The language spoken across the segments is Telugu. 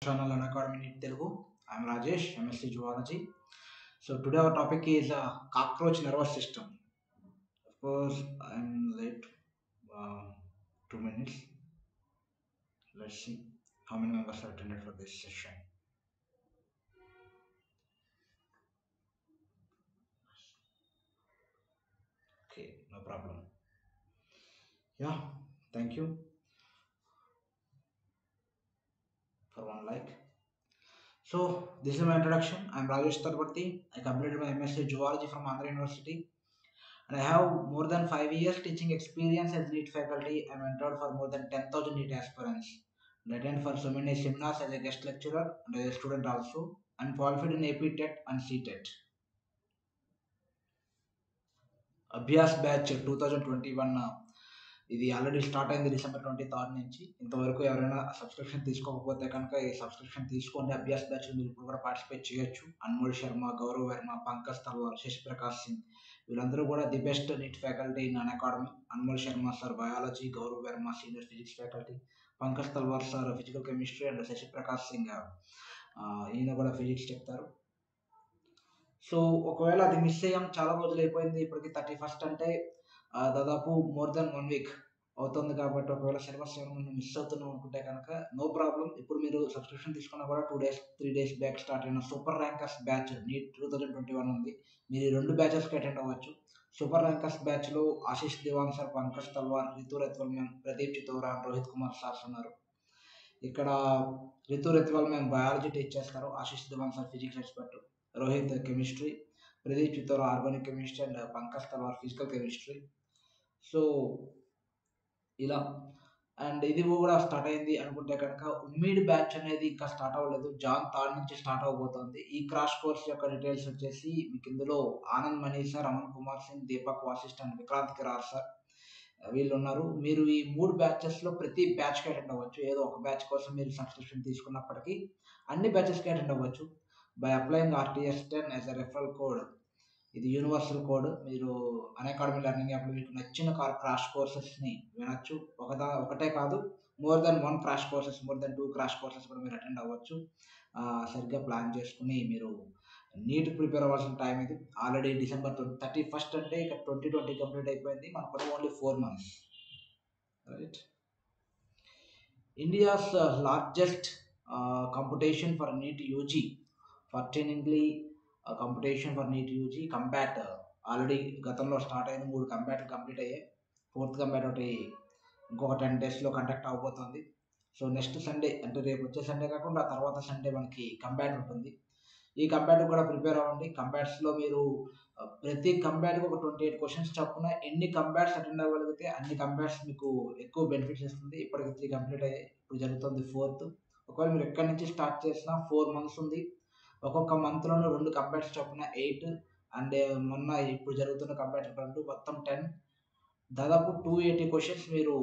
channel and Academy in Telugu. I'm Rajesh, MSc Zoology. So today our topic is uh, cockroach nervous system. Of course, I'm late. Uh, two minutes. Let's see how many members are attended for this session. Okay, no problem. Yeah, thank you for one like. So this is my introduction. I'm Rajesh Tarpati. I completed my MSc Zoology from Andhra University. And I have more than five years teaching experience as NEET faculty. I'm entered for more than 10,000 NEET aspirants. And attend for so many seminars as a guest lecturer and as a student also. I'm qualified in AP TET and CTET. Abhyas batch two thousand twenty one ఇది ఆల్రెడీ స్టార్ట్ అయింది డిసెంబర్ ట్వంటీ థర్డ్ నుంచి ఇంతవరకు ఎవరైనా సబ్స్క్రిప్షన్ తీసుకోకపోతే కనుక ఈ సబ్స్క్రిప్షన్ తీసుకోండి అభ్యాస్ బ్యాచ్ మీరు ఇప్పుడు కూడా పార్టిసిపేట్ చేయొచ్చు అన్మోల్ శర్మ గౌరవ్ వర్మ పంకజ్ తల్వార్ శశి ప్రకాష్ సింగ్ వీళ్ళందరూ కూడా the best NEET faculty in Unacademy Anmol Sharma sir biology Gaurav Verma senior physics faculty Pankaj Talwar sir physical chemistry and Shashi Prakash Singh ఈయన కూడా ఫిజిక్స్ చెప్తారు సో ఒకవేళ అది మిస్ అయ్యాం చాలా రోజులు అయిపోయింది ఇప్పటికి థర్టీ ఫస్ట్ అంటే ఆ, దాదాపు మోర్ దెన్ వన్ వీక్ అవుతుంది కాబట్టి ఒకవేళ సిలబస్ ఏమైనా మిస్ అవుతున్నాం అనుకుంటే కనుక నో ప్రాబ్లం ఇప్పుడు మీరు సబ్స్క్రిప్షన్ తీసుకున్నా కూడా two days three days back start అయిన super rankers batch NEET two thousand twenty one ఉంది మీరు ఈ రెండు బ్యాచెస్కి అటెండ్ అవ్వచ్చు సూపర్ ర్యాంకర్స్ బ్యాచ్లో Ashish Diwan sir Pankaj Talwar Ritu Ratwal ma'am Pradeep Chitora Rohit Kumar sirs ఉన్నారు ఇక్కడ Ritu Ratwal ma'am biology teach చేస్తారు Ashish Diwan sir physics expert Rohit chemistry Pradeep Chittora organic chemistry and Pankaj Talwar physical chemistry so ఇలా అండ్ ఇది కూడా స్టార్ట్ అయింది అనుకుంటే కనుక ఉమ్మీడ్ బ్యాచ్ అనేది ఇంకా స్టార్ట్ అవ్వలేదు జాన్ థర్డ్ నుంచి స్టార్ట్ అవబోతోంది ఈ క్రాష్ కోర్స్ యొక్క డీటెయిల్స్ వచ్చేసి మీకు ఇందులో Anand Mani sir Aman Kumar Singh Deepak Vasisht and Vikrant Kirar sir వీళ్ళు ఉన్నారు మీరు ఈ మూడు బ్యాచెస్లో ప్రతి బ్యాచ్కి అటెండ్ అవ్వచ్చు ఏదో ఒక బ్యాచ్ కోసం మీరు సబ్స్క్రిప్షన్ తీసుకున్నప్పటికీ అన్ని బ్యాచెస్కి అటెండ్ అవ్వచ్చు by applying RTS ten as a referral code ఇది యూనివర్సల్ కోడ్ మీరు అకాడమీ లెర్నింగ్ యాప్లో మీకు నచ్చిన క్రాష్ కోర్సెస్ని వినొచ్చు ఒకదా ఒకటే కాదు more than one crash courses more than two crash courses కూడా మీరు అటెండ్ అవ్వచ్చు ఆ, సరిగ్గా ప్లాన్ చేసుకుని మీరు నీట్ ప్రిపేర్ అవ్వాల్సిన టైం ఇది ఆల్రెడీ డిసెంబర్ థర్టీ ఫస్ట్ అంటే ఇక ట్వంటీ ట్వంటీ కంప్లీట్ అయిపోయింది మనకు కూడా only four months right India's largest competition for NEET UG pertainingly competition for NEET UG combat already గతంలో స్టార్ట్ అయింది మూడు కంబ్యాట్లు కంప్లీట్ అయ్యాయి ఫోర్త్ కంబ్యాట్ ఒకటి ఇంకొక టెన్ డేస్లో కండక్ట్ అవబోతుంది సో నెక్స్ట్ సండే అంటే రేపు వచ్చే సండే కాకుండా ఆ తర్వాత సండే మనకి కంబ్యాట్ ఉంటుంది ఈ కంబ్యాట్ కూడా ప్రిపేర్ అవ్వండి కంబ్యాట్స్లో మీరు ఆ, ప్రతి కంబ్యాట్కి ఒక ట్వంటీ ఎయిట్ క్వశ్చన్స్ చొప్పున ఎన్ని కంబ్యాట్స్ అటెండ్ అవ్వగలిగితే అన్ని కంబ్యాట్స్ మీకు ఎక్కువ బెనిఫిట్స్ ఇస్తుంది ఇప్పటికి త్రీ కంప్లీట్ అయ్యాయి ఇప్పుడు జరుగుతుంది ఫోర్త్ ఒకవేళ మీరు ఎక్కడి నుంచి స్టార్ట్ చేసినా ఫోర్ మంత్స్ ఉంది ఒక్కొక్క మంత్లోనూ రెండు కంబ్యాట్స్ చొప్పున ఎయిట్ అండ్ మొన్న ఇప్పుడు జరుగుతున్న కంబ్యాట్ రెండు మొత్తం టెన్ దాదాపు టూ ఎయిటీ క్వశ్చన్స్ మీరు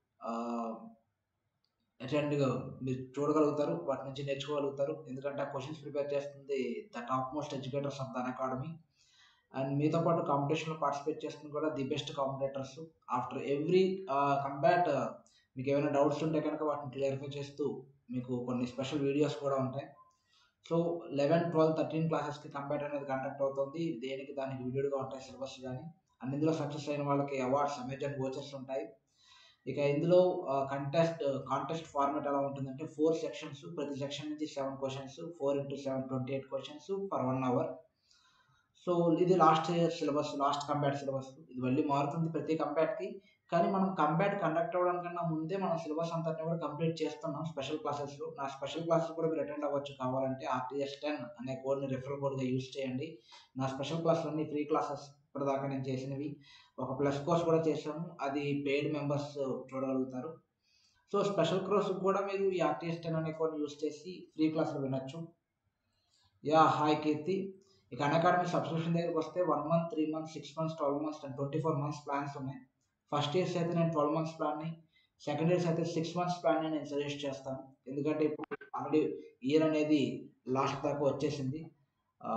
అటెండ్ మీరు చూడగలుగుతారు వాటి నుంచి నేర్చుకోగలుగుతారు ఎందుకంటే ఆ క్వశ్చన్స్ ప్రిపేర్ చేస్తుంది the top most educators of the academy and మీతో పాటు కాంపిటీషన్లో పార్టిసిపేట్ చేస్తుంది కూడా the best competitors after every combat మీకు ఏమైనా డౌట్స్ ఉంటే కనుక వాటిని క్లియరిఫై చేస్తూ మీకు కొన్ని స్పెషల్ వీడియోస్ కూడా ఉంటాయి సో లెవెన్ ట్వెల్వ్ థర్టీన్ క్లాసెస్కి కంబ్యాట్ అనేది కండక్ట్ అవుతుంది దేనికి దానికి వీడియోగా ఉంటాయి సిలబస్ కానీ అండ్ ఇందులో సక్సెస్ అయిన వాళ్ళకి అవార్డ్స్ అమెజాన్ వోచర్స్ ఉంటాయి ఇక ఇందులో కంటెస్ట్ కాంటెస్ట్ ఫార్మాట్ ఎలా ఉంటుందంటే ఫోర్ సెక్షన్స్ ప్రతి సెక్షన్ నుంచి seven questions four into seven twenty eight questions per one hour so ఇది last syllabus last combat syllabus ఇది మళ్ళీ మారుతుంది ప్రతి కంబ్యాట్కి కానీ మనం కంబ్యాట్ కండక్ట్ అవ్వడానికన్నా ముందే మనం సిలబస్ అంతటిని కూడా కంప్లీట్ చేస్తున్నాం స్పెషల్ క్లాసెస్లో నా స్పెషల్ క్లాసెస్ కూడా మీరు అటెండ్ అవ్వచ్చు కావాలంటే ఆర్టీఎస్ టెన్ అనే కోడ్ని రెఫరల్ కోడ్గా యూస్ చేయండి నా స్పెషల్ క్లాసులన్నీ ఫ్రీ క్లాసెస్ ఇప్పటిదాకా నేను చేసినవి ఒక ప్లస్ కోర్స్ కూడా చేశాము అది పెయిడ్ మెంబర్స్ చూడగలుగుతారు సో స్పెషల్ కోర్స్ కూడా మీరు ఈ ఆర్టీఎస్ టెన్ అనే కోడ్ యూస్ చేసి ఫ్రీ క్లాసులు వినొచ్చు యా హాయ్ కీర్తి ఇక అకాడమీ సబ్స్క్రిప్షన్ దగ్గరికి వస్తే one month three months six months twelve months and twenty four months plans ఉన్నాయి ఫస్ట్ ఇయర్స్ అయితే నేను ట్వెల్వ్ మంత్స్ ప్లాన్ని సెకండ్ ఇయర్స్ అయితే సిక్స్ మంత్స్ ప్లాన్ని నేను సజెస్ట్ చేస్తాను ఎందుకంటే ఇప్పుడు ఆల్రెడీ ఇయర్ అనేది లాస్ట్ దాకా వచ్చేసింది ఆ,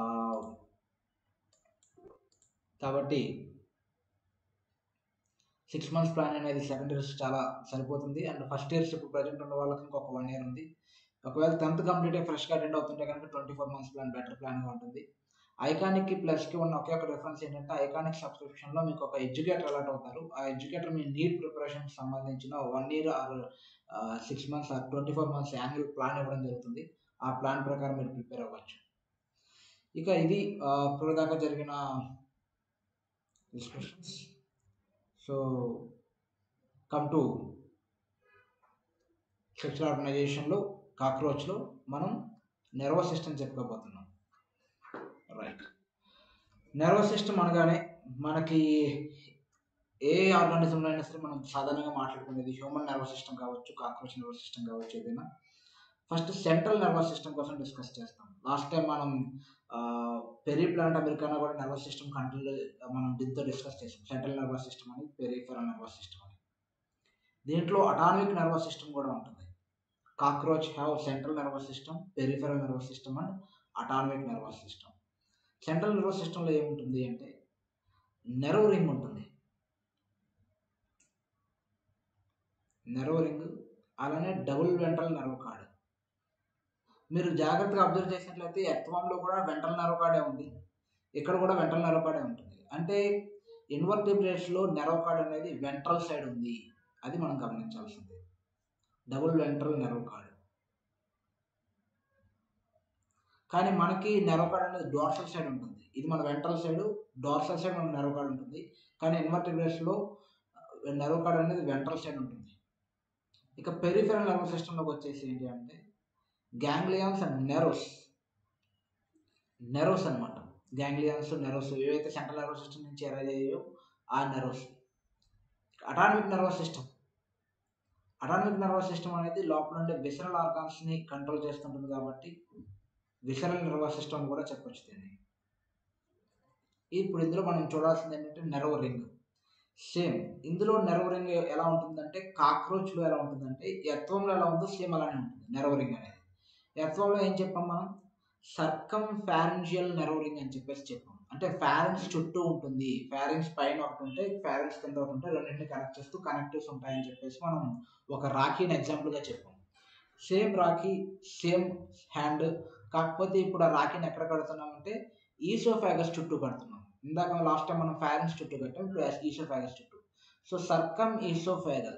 కాబట్టి సిక్స్ మంత్స్ ప్లాన్ అనేది సెకండ్ ఇయర్స్ చాలా సరిపోతుంది అండ్ ఫస్ట్ ఇయర్స్ ఇప్పుడు ప్రజెంట్ ఉన్న వాళ్ళకి ఇంకొక వన్ ఇయర్ ఉంది ఒకవేళ టెన్త్ కంప్లీట్ అయ్యి ఫ్రెష్గా అటెండ్ అవుతుంటే కనుక twenty four months plan better ప్లాన్గా ఉంటుంది ఐకానిక్కి ప్లస్కి ఉన్న ఒకే ఒక డిఫరెన్స్ ఏంటంటే ఐకానిక్ సబ్స్క్రిప్షన్లో మీకు ఒక ఎడ్యుకేటర్ అలాట్ అవుతారు ఆ ఎడ్యుకేటర్ మీ నీట్ ప్రిపరేషన్కి సంబంధించిన one year or six months or twenty four months annual plan ఇవ్వడం జరుగుతుంది ఆ ప్లాన్ ప్రకారం మీరు ప్రిపేర్ అవ్వచ్చు ఇక ఇది ఇప్పుడు దాకా జరిగిన discussions so come to sexual ఆర్గనైజేషన్లో కాక్రోచ్లో మనం నర్వస్ సిస్టమ్ చెప్పుకోబోతున్నాం రైట్ నర్వస్ సిస్టమ్ అనగానే మనకి ఏ ఆర్గానిజంలో అయినా సరే మనం సాధారణంగా మాట్లాడుకునేది హ్యూమన్ నర్వస్ సిస్టమ్ కావచ్చు కాక్రోచ్ నర్వస్ సిస్టమ్ కావచ్చు ఏదైనా ఫస్ట్ సెంట్రల్ నర్వస్ సిస్టమ్ కోసం డిస్కస్ చేస్తాం లాస్ట్ టైం మనం పెరీ ప్లాంట్ అమెరికానా కూడా నర్వస్ సిస్టమ్ కంట్రీలో మనం దీంతో డిస్కస్ చేసాం సెంట్రల్ నర్వస్ సిస్టమ్ అని పెరిఫెరల్ నర్వస్ సిస్టమ్ అని దీంట్లో అటామిక్ నర్వస్ సిస్టమ్ కూడా ఉంటుంది cockroach have central nervous system peripheral nervous system and atomic nervous system central nervous సిస్టంలో ఏముంటుంది అంటే నెరవ్ రింగ్ ఉంటుంది నెరవ్ రింగ్ అలానే డబుల్ వెంట్రల్ నర్వ్ కార్డ్ మీరు జాగ్రత్తగా అబ్జర్వ్ చేసినట్లయితే ఎత్వంలో కూడా వెంట్రల్ నర్వ్ కార్డే ఉంది ఇక్కడ కూడా వెంట్రల్ నర్వ్ కార్డే ఉంటుంది అంటే ఇన్వర్టిబ్రేట్స్లో నెరవ్ కార్డ్ అనేది వెంట్రల్ సైడ్ ఉంది అది మనం గమనించాల్సిందే డబుల్ వెంట్రల్ నెరవ్ కార్డ్ కానీ మనకి నెరవ్ కార్డ్ అనేది డోర్సల్ సైడ్ ఉంటుంది ఇది మన వెంట్రల్ సైడ్ డోర్సల్ సైడ్ మన నెరవ్ కార్డ్ ఉంటుంది కానీ ఇన్వర్టిబ్రేట్స్లో నెరవ్ కార్డ్ అనేది వెంట్రల్ సైడ్ ఉంటుంది ఇక పెరిఫెరల్ నర్వస్ సిస్టంలోకి వచ్చేసి ఏంటి అంటే గ్యాంగ్లియాన్స్ అండ్ నెరోస్ నెరోస్ అనమాట గ్యాంగ్లియాన్స్ నెరోస్ ఏవైతే సెంట్రల్ నర్వస్ సిస్టమ్ నుంచి అరైజ్ అయ్యాయో ఆ nerves autonomic nervous system autonomic nervous system అనేది లోపల ఉండే విసరల్ ఆర్గాన్స్ని కంట్రోల్ చేస్తుంటుంది కాబట్టి విసరల్ నర్వస్ సిస్టమ్ కూడా చెప్పొచ్చు దీన్ని ఇప్పుడు ఇందులో మనం చూడాల్సింది ఏంటంటే నెరవ్ రింగ్ సేమ్ ఇందులో నెరవ్ రింగ్ ఎలా ఉంటుందంటే కాక్రోచ్లో ఎలా ఉంటుందంటే ఎత్వంలో ఎలా ఉందో సేమ్ అలానే ఉంటుంది నెరవ్ రింగ్ అనేది ఎత్వంలో ఏం చెప్పాం మనం సర్కం ఫ్యారెన్షియల్ నెరవ్ రింగ్ అని చెప్పేసి చెప్పాం అంటే ఫ్యారెన్స్ చుట్టూ ఉంటుంది ఫ్యారెన్స్ పైన ఒకటి ఉంటే ఫ్యారెన్స్ కింద ఒకటి ఉంటే రెండింటిని కనెక్ట్ చేస్తూ కనెక్టివ్స్ ఉంటాయని చెప్పేసి మనం ఒక రాఖీని ఎగ్జాంపుల్గా చెప్పాం సేమ్ రాఖీ సేమ్ హ్యాండ్ కాకపోతే ఇప్పుడు ఆ రాఖీని ఎక్కడ కడుతున్నామంటే ఈసోఫాగస్ చుట్టూ కడుతున్నాం ఇందాక లాస్ట్ టైం మనం ఫ్యారెన్స్ చుట్టూ కట్టాం ఇప్పుడు ఈసోఫాగస్ చుట్టూ so circum oesophageal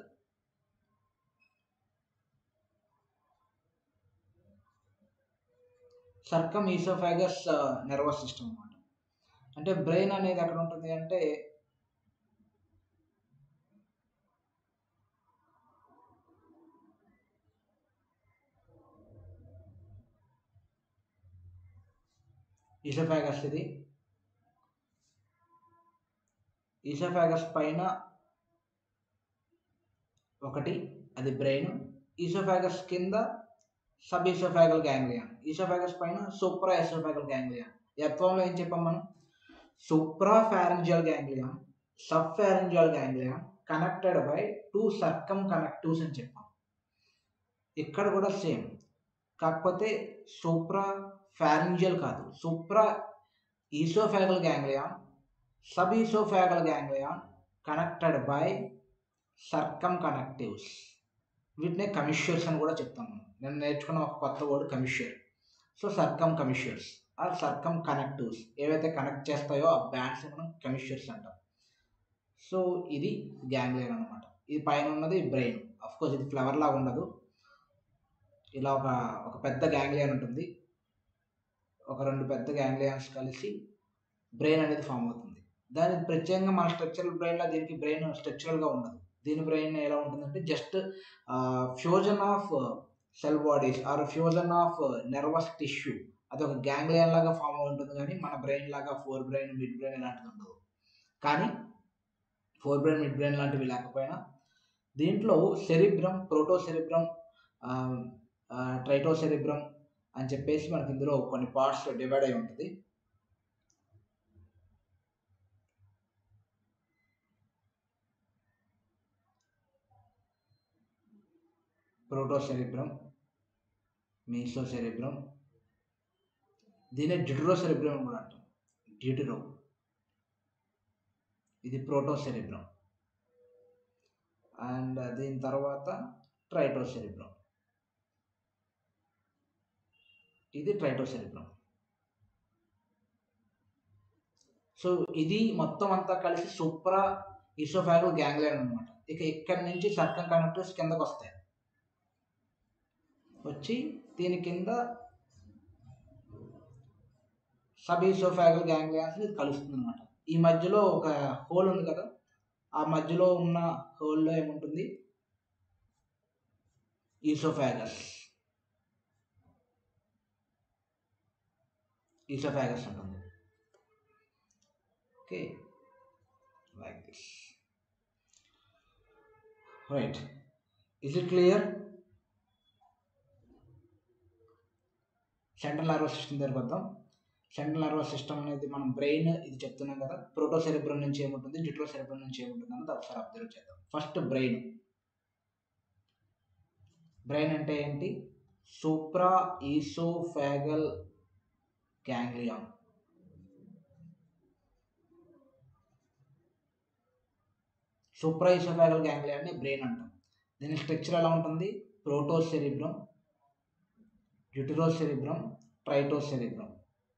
circum oesophagus nervous system అనమాట అంటే బ్రెయిన్ అనేది ఎక్కడ ఉంటుంది అంటే ఈసోఫాగస్ ఇది ఈసోఫాగస్ పైన ఒకటి అది బ్రెయిన్ ఈసోఫాగస్ కింద సబ్ ఈసోఫాగల్ గ్యాంగ్లియాన్ ఈసోఫాగస్ పైన సూప్రా ఈసోఫాగల్ గ్యాంగ్లియాన్ ఎత్వంలో ఏం చెప్పాం మనం supra pharyngeal ganglion sub pharyngeal ganglion connected by two circum connectives అని చెప్పాం ఇక్కడ కూడా సేమ్ కాకపోతే సూప్రా ఫ్యారెంజియల్ కాదు supra oesophageal ganglion sub oesophageal ganglion connected by circum connectives వీటినే కమిష్యూర్స్ అని కూడా చెప్తాం నేను నేర్చుకున్న ఒక కొత్త word commissure so circum commissures or circum connectives ఏవైతే కనెక్ట్ చేస్తాయో ఆ బ్యాండ్స్ మనం కమిష్యూర్స్ అంటాం సో ఇది గ్యాంగ్లియన్ అనమాట ఇది పైన ఉన్నది బ్రెయిన్ కోర్స్ ఇది ఫ్లవర్ లాగా ఉండదు ఇలా ఒక ఒక పెద్ద గ్యాంగ్లియన్ ఉంటుంది ఒక రెండు పెద్ద గ్యాంగ్లియన్స్ కలిసి బ్రెయిన్ అనేది ఫామ్ అవుతుంది దాని ప్రత్యేకంగా మన స్ట్రక్చరల్ బ్రెయిన్లో దీనికి బ్రెయిన్ స్ట్రక్చరల్గా ఉండదు దీని బ్రెయిన్ ఎలా ఉంటుందంటే just fusion of cell bodies or fusion of nervous tissue అది ఒక గ్యాంగ్లియన్ లాగా ఫామ్ అయి ఉంటుంది కానీ మన బ్రెయిన్ లాగా ఫోర్ బ్రెయిన్ మిడ్ బ్రెయిన్ ఇలాంటిది ఉండదు కానీ ఫోర్ బ్రెయిన్ మిడ్ బ్రెయిన్ లాంటివి లేకపోయినా దీంట్లో cerebrum protocerebrum tritocerebrum అని చెప్పేసి మనకి ఇందులో కొన్ని పార్ట్స్ డివైడ్ అయి ఉంటుంది ప్రోటో సెరిబ్రమ్ మీసో సెరిబ్రమ్ దీనే డిడ్రో సెరిబ్రమ్ అని కూడా అంటాం డిడ్రో ఇది ప్రోటో సెరిబ్రమ్ అండ్ దీని తర్వాత ట్రైటో సెరిబ్రమ్ ఇది ట్రైటోసెరిబ్రమ్ సో ఇది మొత్తం అంతా కలిసి సూప్రా ఇసోఫాగల్ గ్యాంగ్లియన్ అనమాట ఇక ఇక్కడి నుంచి సర్కం కనెక్టర్స్ కిందకు వస్తాయి వచ్చి దీని కింద సబ్ ఇసోఫాగల్ గ్యాంగ్లియాన్స్ ఇది కలుస్తుంది అనమాట ఈ మధ్యలో ఒక హోల్ ఉంది కదా ఆ మధ్యలో ఉన్న హోల్లో ఏముంటుంది ఈసోఫాగస్ ఈసోఫాగస్ ఉంటుంది okay like this right is it clear central nervous system దగ్గరకు వద్దాం సెంట్రల్ నర్వస్ సిస్టమ్ అనేది మనం బ్రెయిన్ ఇది చెప్తున్నాం కదా ప్రోటోసెరిబ్రమ్ నుంచి ఏముంటుంది జిట్రోసెరిబ్రమ్ నుంచి ఏముంటుంది అన్నది ఒకసారి అబ్జర్వ్ చేద్దాం ఫస్ట్ బ్రెయిన్ బ్రెయిన్ అంటే ఏంటి supra oesophageal ganglion supra oesophageal గ్యాంగ్లియాన్ని బ్రెయిన్ అంటాం దీని స్ట్రక్చర్ ఎలా ఉంటుంది ప్రోటోసెరిబ్రమ్ జ్యుటిరోసెరిబ్రమ్ ట్రైటోసెరిబ్రమ్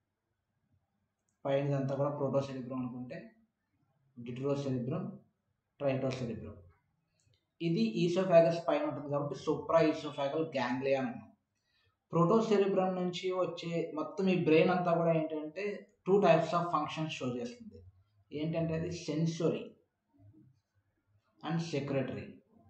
పైనదంతా కూడా ప్రోటోసెరిబ్రమ్ అనుకుంటే జిట్రోసెరిబ్రమ్ ట్రైటోసెరిబ్రమ్ ఇది ఈసోఫాగస్ పైన ఉంటుంది కాబట్టి సూప్రా ఈసోఫాగల్ గ్యాంగ్లియా అన్నాం ప్రోటోసెరిబ్రమ్ నుంచి వచ్చే మొత్తం ఈ బ్రెయిన్ అంతా కూడా ఏంటంటే two types of functions show చేస్తుంది ఏంటంటే అది sensory and secretory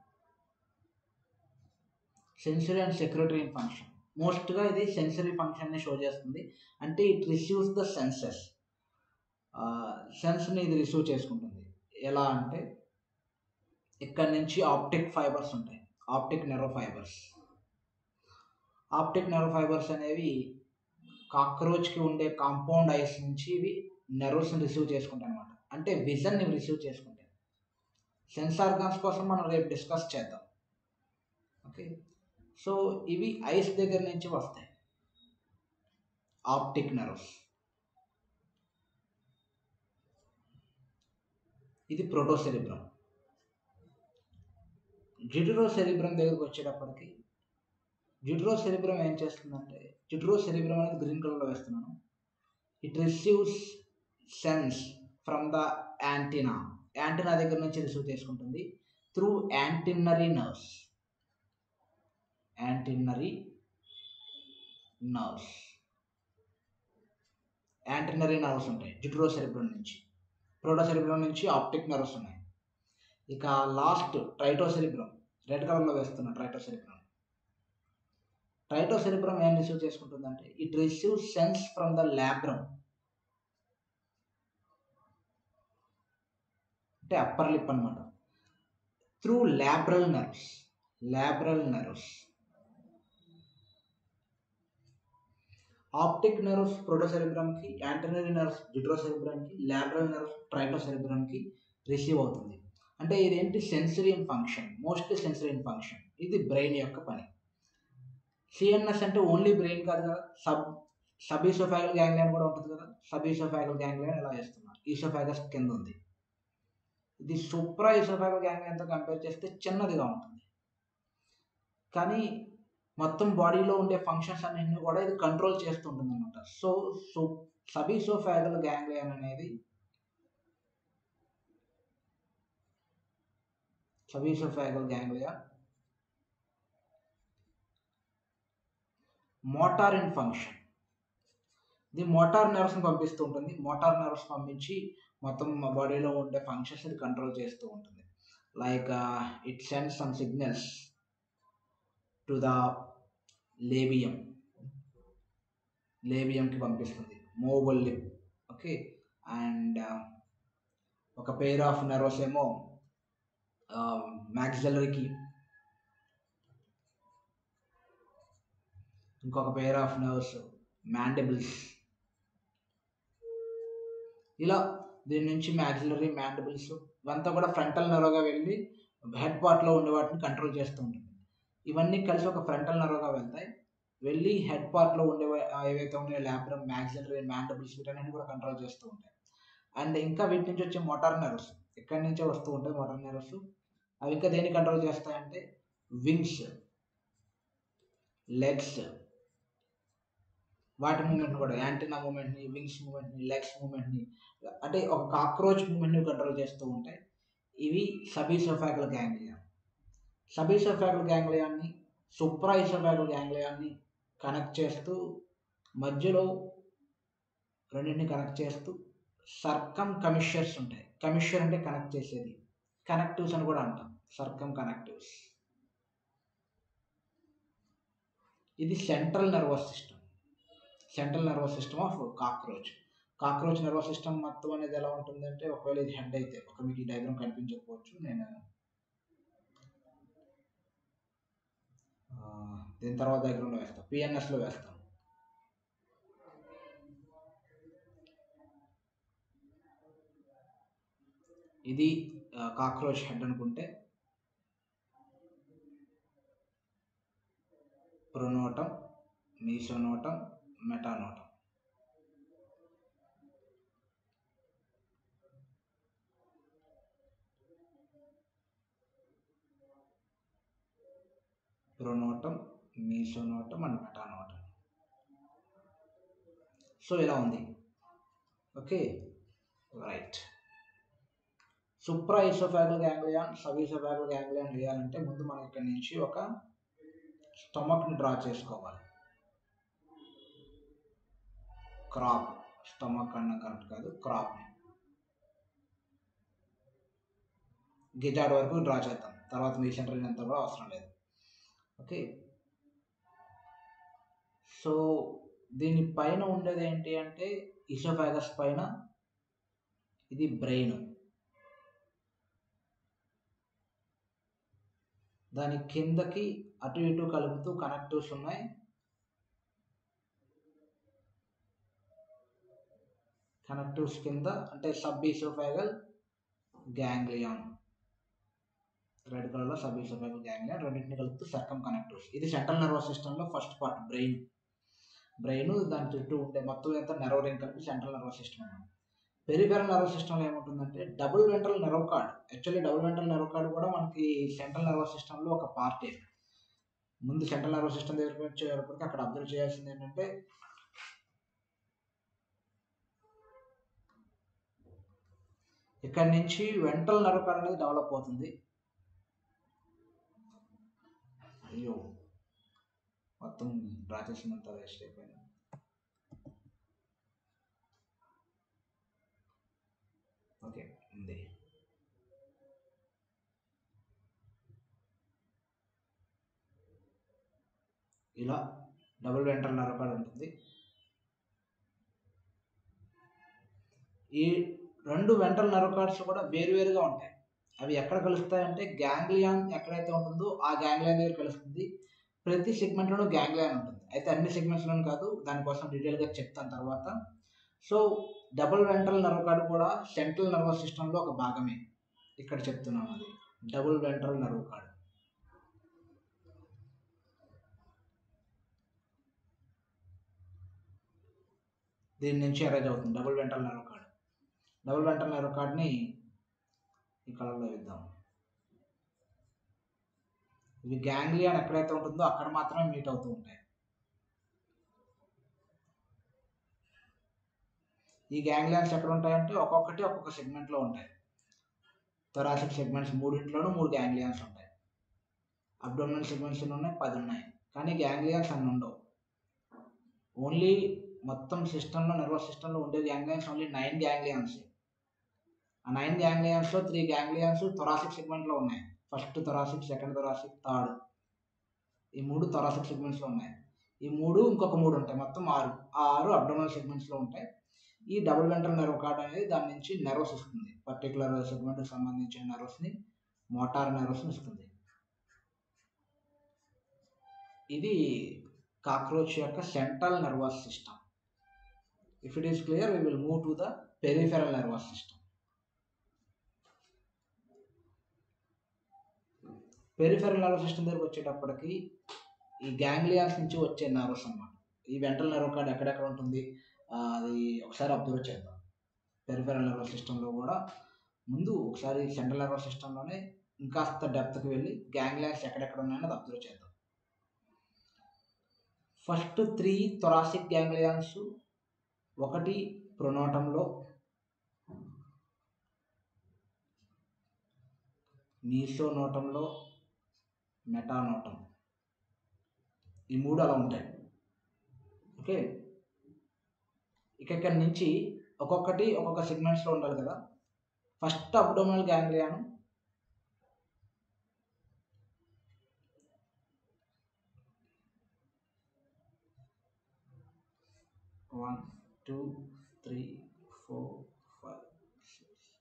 sensory and secretory function మోస్ట్గా ఇది సెన్సరీ ఫంక్షన్ని షో చేస్తుంది అంటే ఇట్ రిసీవ్స్ ద సెన్సెస్ సెన్స్ని ఇది రిసీవ్ చేసుకుంటుంది ఎలా అంటే ఇక్కడ నుంచి ఆప్టిక్ ఫైబర్స్ ఉంటాయి optic nerve fibres optic nerve fibres అనేవి కాక్రోచ్కి ఉండే కాంపౌండ్ ఐస్ నుంచి ఇవి నెర్వ్స్ని రిసీవ్ చేసుకుంటాయి అనమాట అంటే విజన్ని రిసీవ్ చేసుకుంటాయి సెన్స్ ఆర్గాన్స్ కోసం మనం రేపు డిస్కస్ చేద్దాం ఓకే సో ఇవి ఐస్ దగ్గర నుంచి వస్తాయి ఆప్టిక్ నర్వ్స్ ఇది ప్రోటోసెరిబ్రమ్ జిడ్రో సెరిబ్రమ్ దగ్గరకు వచ్చేటప్పటికి జిడ్రో సెరిబ్రమ్ ఏం చేస్తుందంటే జిడ్రో సెరిబ్రమ్ అనేది గ్రీన్ కలర్లో వేస్తున్నాను it receives sense from the antenna antenna దగ్గర నుంచి రిసీవ్ చేసుకుంటుంది through antennary nerves antennary nerves antennary nerves ఉంటాయి జిడ్రో సెరిబ్రమ్ నుంచి ప్రోటోసెరిబ్రమ్ నుంచి ఆప్టిక్ నర్వ్స్ ఉన్నాయి ఇక లాస్ట్ ట్రైటోసెరిబ్రమ్ రెడ్ కలర్లో వేస్తున్నా ట్రైటోసెరిబ్రమ్ ట్రైటోసెరిబ్రమ్ ఏం రిసీవ్ చేసుకుంటుందంటే it receive sense from the labrum అంటే అప్పర్ లిప్ అనమాట through labral nerves labral nerves optic nerves ప్రోటోసెరిబ్రమ్కి యాంటనరీ నర్వ్స్ జిడ్రోసెరిబ్రమ్కి ల్యాబ్రల్ నర్వ్స్ ట్రైటోసెరిబ్రమ్కి రిసీవ్ అవుతుంది అంటే ఇదేంటి sensory in function mostly sensory in function ఇది బ్రెయిన్ యొక్క పని సిఎన్ఎస్ అంటే ఓన్లీ బ్రెయిన్ కాదు కదా సబ్ సబ్ ఈసోఫాగల్ గ్యాంగ్లియన్ కూడా ఉంటుంది కదా సబ్ ఈసోఫాగల్ గ్యాంగ్లియన్ ఎలా చేస్తున్నారు ఈసోఫాగస్ కింద ఉంది ఇది సూప్రా ఈసోఫాగల్ గ్యాంగ్లియన్తో కంపేర్ చేస్తే చిన్నదిగా ఉంటుంది కానీ మొత్తం బాడీలో ఉండే ఫంక్షన్స్ అన్నింటినీ కూడా ఇది కంట్రోల్ చేస్తుంటుంది అనమాట సో సో సబీసోఫాగల్ గ్యాంగ్లియన్ అనేది suboesophageal ganglia motor in function ఇది మోటార్ నర్వ్స్ని పంపిస్తూ ఉంటుంది మోటార్ నర్వ్స్ పంపించి మొత్తం బాడీలో ఉండే ఫంక్షన్స్ ఇది కంట్రోల్ చేస్తూ ఉంటుంది like it send some signals to the labium లేబియంకి పంపిస్తుంది మోబుల్ లిప్ ఓకే అండ్ ఒక పేర్ ఆఫ్ నర్వస్ ఏమో మ్యాక్సిలరీకి ఇంకొక పేర్ ఆఫ్ నర్వ్స్ మ్యాండిబుల్స్ ఇలా దీని నుంచి మ్యాక్సిలరీ మ్యాండిబుల్స్ ఇవంతా కూడా ఫ్రంటల్ నర్వ్గా వెళ్ళి హెడ్ పార్ట్లో ఉండే వాటిని కంట్రోల్ చేస్తూ ఉంటుంది ఇవన్నీ కలిసి ఒక ఫ్రంటల్ నర్వ్గా వెళ్తాయి వెళ్ళి హెడ్ పార్ట్లో ఉండే ఏవైతే ఉన్నాయో ల్యాబ్రమ్ మ్యాక్సిలరీ మ్యాండబుల్స్ వీటన్నిటిని కూడా కంట్రోల్ చేస్తూ ఉంటాయి అండ్ ఇంకా వీటి నుంచి వచ్చే మోటార్ నర్వ్స్ ఎక్కడి నుంచే వస్తూ ఉంటాయి మోటార్ నర్వ్స్ అవి ఇంకా దేన్ని కంట్రోల్ చేస్తాయంటే వింగ్స్ లెగ్స్ వాటి మూమెంట్ కూడా యాంటీనా మూమెంట్ని వింగ్స్ మూమెంట్ని లెగ్స్ మూమెంట్ని అంటే ఒక కాక్రోచ్ మూమెంట్ని కంట్రోల్ చేస్తూ ఉంటాయి ఇవి సబీసోఫాగల్ గ్యాంగ్లియా సబీసోఫాగల్ గ్యాంగ్లియాన్ని సుప్రాయిసోఫాగల్ గ్యాంగ్లియాన్ని కనెక్ట్ చేస్తూ మధ్యలో రెండింటిని కనెక్ట్ చేస్తూ సర్కమ్ కమిషర్స్ ఉంటాయి కమిషర్ అంటే కనెక్ట్ చేసేది కనెక్టివ్స్ అని కూడా అంటాం సర్కమ్ కనెక్టివ్స్ ఇది central nervous system central nervous system of cockroach cockroach nervous system మొత్తం అనేది ఎలా ఉంటుందంటే ఒకవేళ ఇది హెడ్ అయితే ఒక మీకు ఈ డయాగ్రామ్ కనిపించకపోవచ్చు నేను ఆ, దీని తర్వాత డయాగ్రామ్లో వేస్తాను పిఎన్ఎస్లో వేస్తాను ఇది కాక్రోచ్ హెడ్ అనుకుంటే ప్రొనోటం మీసోనోటం మెటానోటం ప్రొనోటం మీసోనోటం అండ్ మెటానోటం సో ఇలా ఉంది okay right supra oesophageal ganglion sub oesophageal ganglion వేయాలంటే ముందు మనం ఇక్కడ నుంచి ఒక స్టమక్ని డ్రా చేసుకోవాలి క్రాప్ స్టమక్ అన్న కరెక్ట్ కాదు క్రాప్ని గిజాడ్ వరకు డ్రా చేద్దాం తర్వాత మీ సెంటర్ అంతా కూడా అవసరం లేదు ఓకే సో దీని పైన ఉండేది ఏంటి అంటే ఇసోఫాగస్ పైన ఇది బ్రెయిన్ దాని కిందకి అటు ఇటు కలుపుతూ కనెక్టివ్స్ ఉన్నాయి కనెక్టివ్స్ కింద అంటే సబ్ ఈసోఫాగల్ గ్యాంగ్లియాన్ రెడ్ కలర్లో సబ్ ఈసోఫాగల్ గ్యాంగ్లియాన్ రెండింటిని కలుపుతూ సర్కమ్ కనెక్టివ్స్ ఇది సెంట్రల్ నర్వస్ సిస్టంలో ఫస్ట్ పార్ట్ బ్రెయిన్ బ్రెయిన్ దాని చుట్టూ ఉండే మొత్తం ఎంత నెర్వ్ రింగ్ కలిపి సెంట్రల్ నర్వస్ సిస్టమ్ అన్నమాట పెరిఫెరల్ నర్వస్ సిస్టంలో ఏముంటుందంటే double ventral nerve cord actually double ventral nerve cord కూడా మనకి సెంట్రల్ నర్వస్ సిస్టంలో ఒక పార్టే ముందు సెంట్రల్ నర్వస్ సిస్టమ్ దగ్గరికి వచ్చేటప్పటికి అక్కడ అబ్జర్వ్ చేయాల్సింది ఏంటంటే ఇక్కడ నుంచి వెంట్రల్ నర్వ్ కార్డ్ అనేది డెవలప్ అవుతుంది అయ్యో మొత్తం డ్రా చేసినంత వేస్ట్ అయిపోయింది ఓకే ఉంది ఇలా డబుల్ వెంట్రల్ నర్వ్ కార్డ్ ఉంటుంది ఈ రెండు వెంట్రల్ నర్వ్ కార్డ్స్ కూడా వేరువేరుగా ఉంటాయి అవి ఎక్కడ కలుస్తాయంటే గ్యాంగ్లియాన్ ఎక్కడైతే ఉంటుందో ఆ గ్యాంగ్లియాన్ దగ్గర కలుస్తుంది ప్రతి సెగ్మెంట్లోనూ గ్యాంగ్లియాన్ ఉంటుంది అయితే అన్ని సెగ్మెంట్స్లోనూ కాదు దానికోసం డీటెయిల్గా చెప్తాను తర్వాత so double ventral nerve cord కూడా సెంట్రల్ నర్వస్ సిస్టంలో ఒక భాగమే ఇక్కడ చెప్తున్నాను అది డబుల్ వెంట్రల్ నర్వ్ కార్డ్ దీని నుంచి అరేంజ్ అవుతుంది double ventral nerve cord double ventral nerve కార్డ్ని ఈ కలర్లో ఇద్దాం ఇవి గ్యాంగ్లియాన్ ఎక్కడైతే ఉంటుందో అక్కడ మాత్రమే మీట్ అవుతూ ఉంటాయి ఈ గ్యాంగ్లియాన్స్ ఎక్కడ ఉంటాయంటే ఒక్కొక్కటి ఒక్కొక్క సెగ్మెంట్లో ఉంటాయి థొరాసిక్ సెగ్మెంట్స్ మూడింట్లోనూ మూడు గ్యాంగ్లియాన్స్ ఉంటాయి అబ్డోమినల్ సెగ్మెంట్స్ ఉన్నాయి పది ఉన్నాయి కానీ గ్యాంగ్లియాన్స్ అన్ని ఉండవు ఓన్లీ మొత్తం సిస్టంలో నర్వస్ సిస్టంలో ఉండే గ్యాంగ్లియాన్స్ ఓన్లీ నైన్ గ్యాంగ్లియాన్స్ ఆ నైన్ గ్యాంగ్లియాన్స్లో త్రీ గ్యాంగ్లియాన్స్ థొరాసిక్ సెగ్మెంట్లో ఉన్నాయి first thoracic second thoracic third ఈ మూడు థొరాసిక్ సెగ్మెంట్స్లో ఉన్నాయి ఈ మూడు ఇంకొక మూడు ఉంటాయి మొత్తం ఆరు ఆ ఆరు అబ్డోమినల్ సెగ్మెంట్స్లో ఉంటాయి ఈ డబుల్ వెంట్రల్ నెర్వ్ కార్డ్ అనేది దాని నుంచి నెర్వస్ ఇస్తుంది పర్టికులర్ సెగ్మెంట్కి సంబంధించిన నెర్వస్ని మోటార్ నెర్వస్ని ఇస్తుంది ఇది కాక్రోచ్ యొక్క central nervous system if it is clear we will move to the peripheral nervous system peripheral nervous system దగ్గరకు వచ్చేటప్పటికి ఈ గ్యాంగ్లియాన్స్ నుంచి వచ్చే నర్వస్ అన్నమాట ఈ వెంట్రల్ నర్వ్ కార్డ్ ఎక్కడెక్కడ ఉంటుంది ఆ, అది ఒకసారి అబ్జర్వ్ చేద్దాం పెరిఫెరల్ నర్వస్ సిస్టంలో కూడా ముందు ఒకసారి సెంట్రల్ నర్వస్ సిస్టంలోనే ఇంకాస్త డెప్త్కి వెళ్ళి గ్యాంగ్లియాన్స్ ఎక్కడెక్కడ ఉన్నాయని అది అబ్జర్వ్ చేద్దాం ఫస్ట్ త్రీ థొరాసిక్ గ్యాంగ్లియాన్స్ ఒకటి ప్రొనోటంలో మీసోనోటంలో మెటానోటం ఈ మూడు అలా ఉంటాయి ఓకే ఇక ఇక్కడ నుంచి ఒక్కొక్కటి ఒక్కొక్క సెగ్మెంట్స్లో ఉండాలి కదా first abdominal ganglion one two three four five six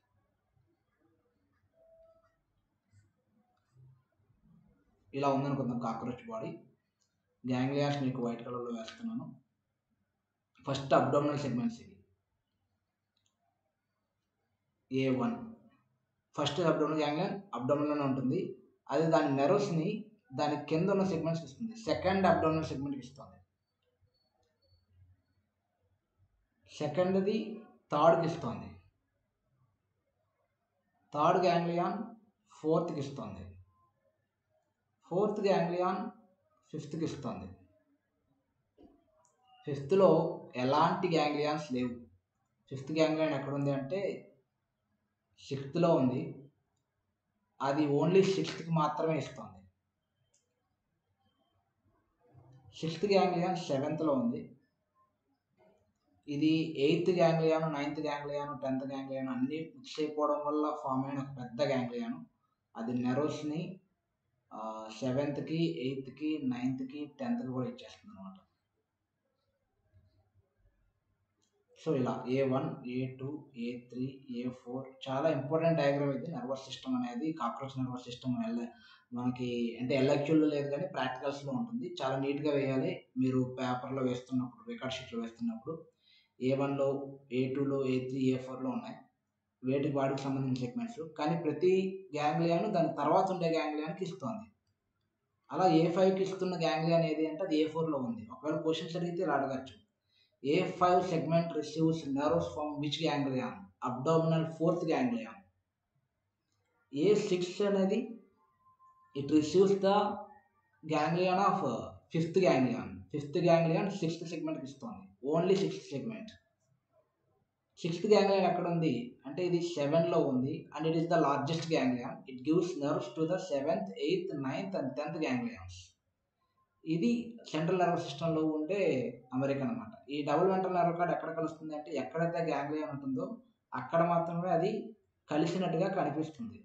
ఇలా ఉందనుకుందాం కాక్రోచ్ బాడీ గ్యాంగ్లియాస్ మీకు వైట్ కలర్లో వేస్తున్నాను ఫస్ట్ అబ్డోమినల్ సెగ్మెంట్స్ ఇవి A one first abdominal ganglion అబ్డోమినల్లోనే ఉంటుంది అది దాని నెర్వ్స్ని దాని కింద ఉన్న సెగ్మెంట్స్ ఇస్తుంది సెకండ్ అబ్డోమినల్ సెగ్మెంట్కి ఇస్తుంది సెకండ్ది థర్డ్కి ఇస్తుంది థర్డ్ గ్యాంగ్లియాన్ ఫోర్త్కి ఇస్తుంది ఫోర్త్ గ్యాంగ్లియాన్ ఫిఫ్త్కి ఇస్తుంది ఫిఫ్త్లో ఎలాంటి గ్యాంగ్లియాన్స్ లేవు ఫిఫ్త్ గ్యాంగ్లియాన్ ఎక్కడ ఉంది అంటే సిక్స్త్లో ఉంది అది ఓన్లీ సిక్స్త్కి మాత్రమే ఇస్తుంది సిక్స్త్ గ్యాంగ్లియాన్ సెవెంత్లో ఉంది ఇది eighth ganglion ninth ganglion tenth ganglion అన్నీ మిక్స్ అయిపోవడం వల్ల ఫామ్ అయిన ఒక పెద్ద గ్యాంగ్లియాను అది నెరోస్ని సెవెంత్కి ఎయిత్కి నైన్త్కి టెన్త్కి కూడా ఇచ్చేస్తుంది అనమాట సో ఇలా A one A two A three A four చాలా ఇంపార్టెంట్ డయాగ్రామ్ ఇది నర్వస్ సిస్టమ్ అనేది కాక్రోచ్ నర్వస్ సిస్టమ్ ఎల్ మనకి అంటే ఎల్ఎక్యూల్లో లేదు కానీ ప్రాక్టికల్స్లో ఉంటుంది చాలా నీట్గా వేయాలి మీరు పేపర్లో వేస్తున్నప్పుడు రికార్డ్ షీట్లో వేస్తున్నప్పుడు ఏ వన్లో ఏ టూలో ఏ త్రీ ఏ ఫోర్లో ఉన్నాయి వేటి బాడీకి సంబంధించిన సెగ్మెంట్స్ కానీ ప్రతి గ్యాంగ్లియాను దాని తర్వాత ఉండే గ్యాంగ్లియానికి ఇస్తుంది అలా ఏ ఫైవ్కి ఇస్తున్న గ్యాంగ్లియాన్ ఏది అంటే అది ఏ ఫోర్లో ఉంది ఒకవేళ క్వశ్చన్స్ అడిగితే ఇలా అడగచ్చు A five segment receives nerves from which ganglion abdominal fourth ganglion A six అనేది it receives the ganglion of fifth ganglion fifth ganglion sixth సెగ్మెంట్కి ఇస్తుంది only sixth segment sixth ganglion ఎక్కడ ఉంది అంటే ఇది సెవెన్లో ఉంది and it is the largest ganglion it gives nerves to the seventh eighth ninth and tenth ganglions ఇది సెంట్రల్ నర్వస్ సిస్టంలో ఉండే అమెరికా అనమాట ఈ డబుల్ వెంట్రల్ నర్వ్ కార్డ్ ఎక్కడ కలుస్తుంది అంటే ఎక్కడైతే గ్యాంగ్లియాన్ ఉంటుందో అక్కడ మాత్రమే అది కలిసినట్టుగా కనిపిస్తుంది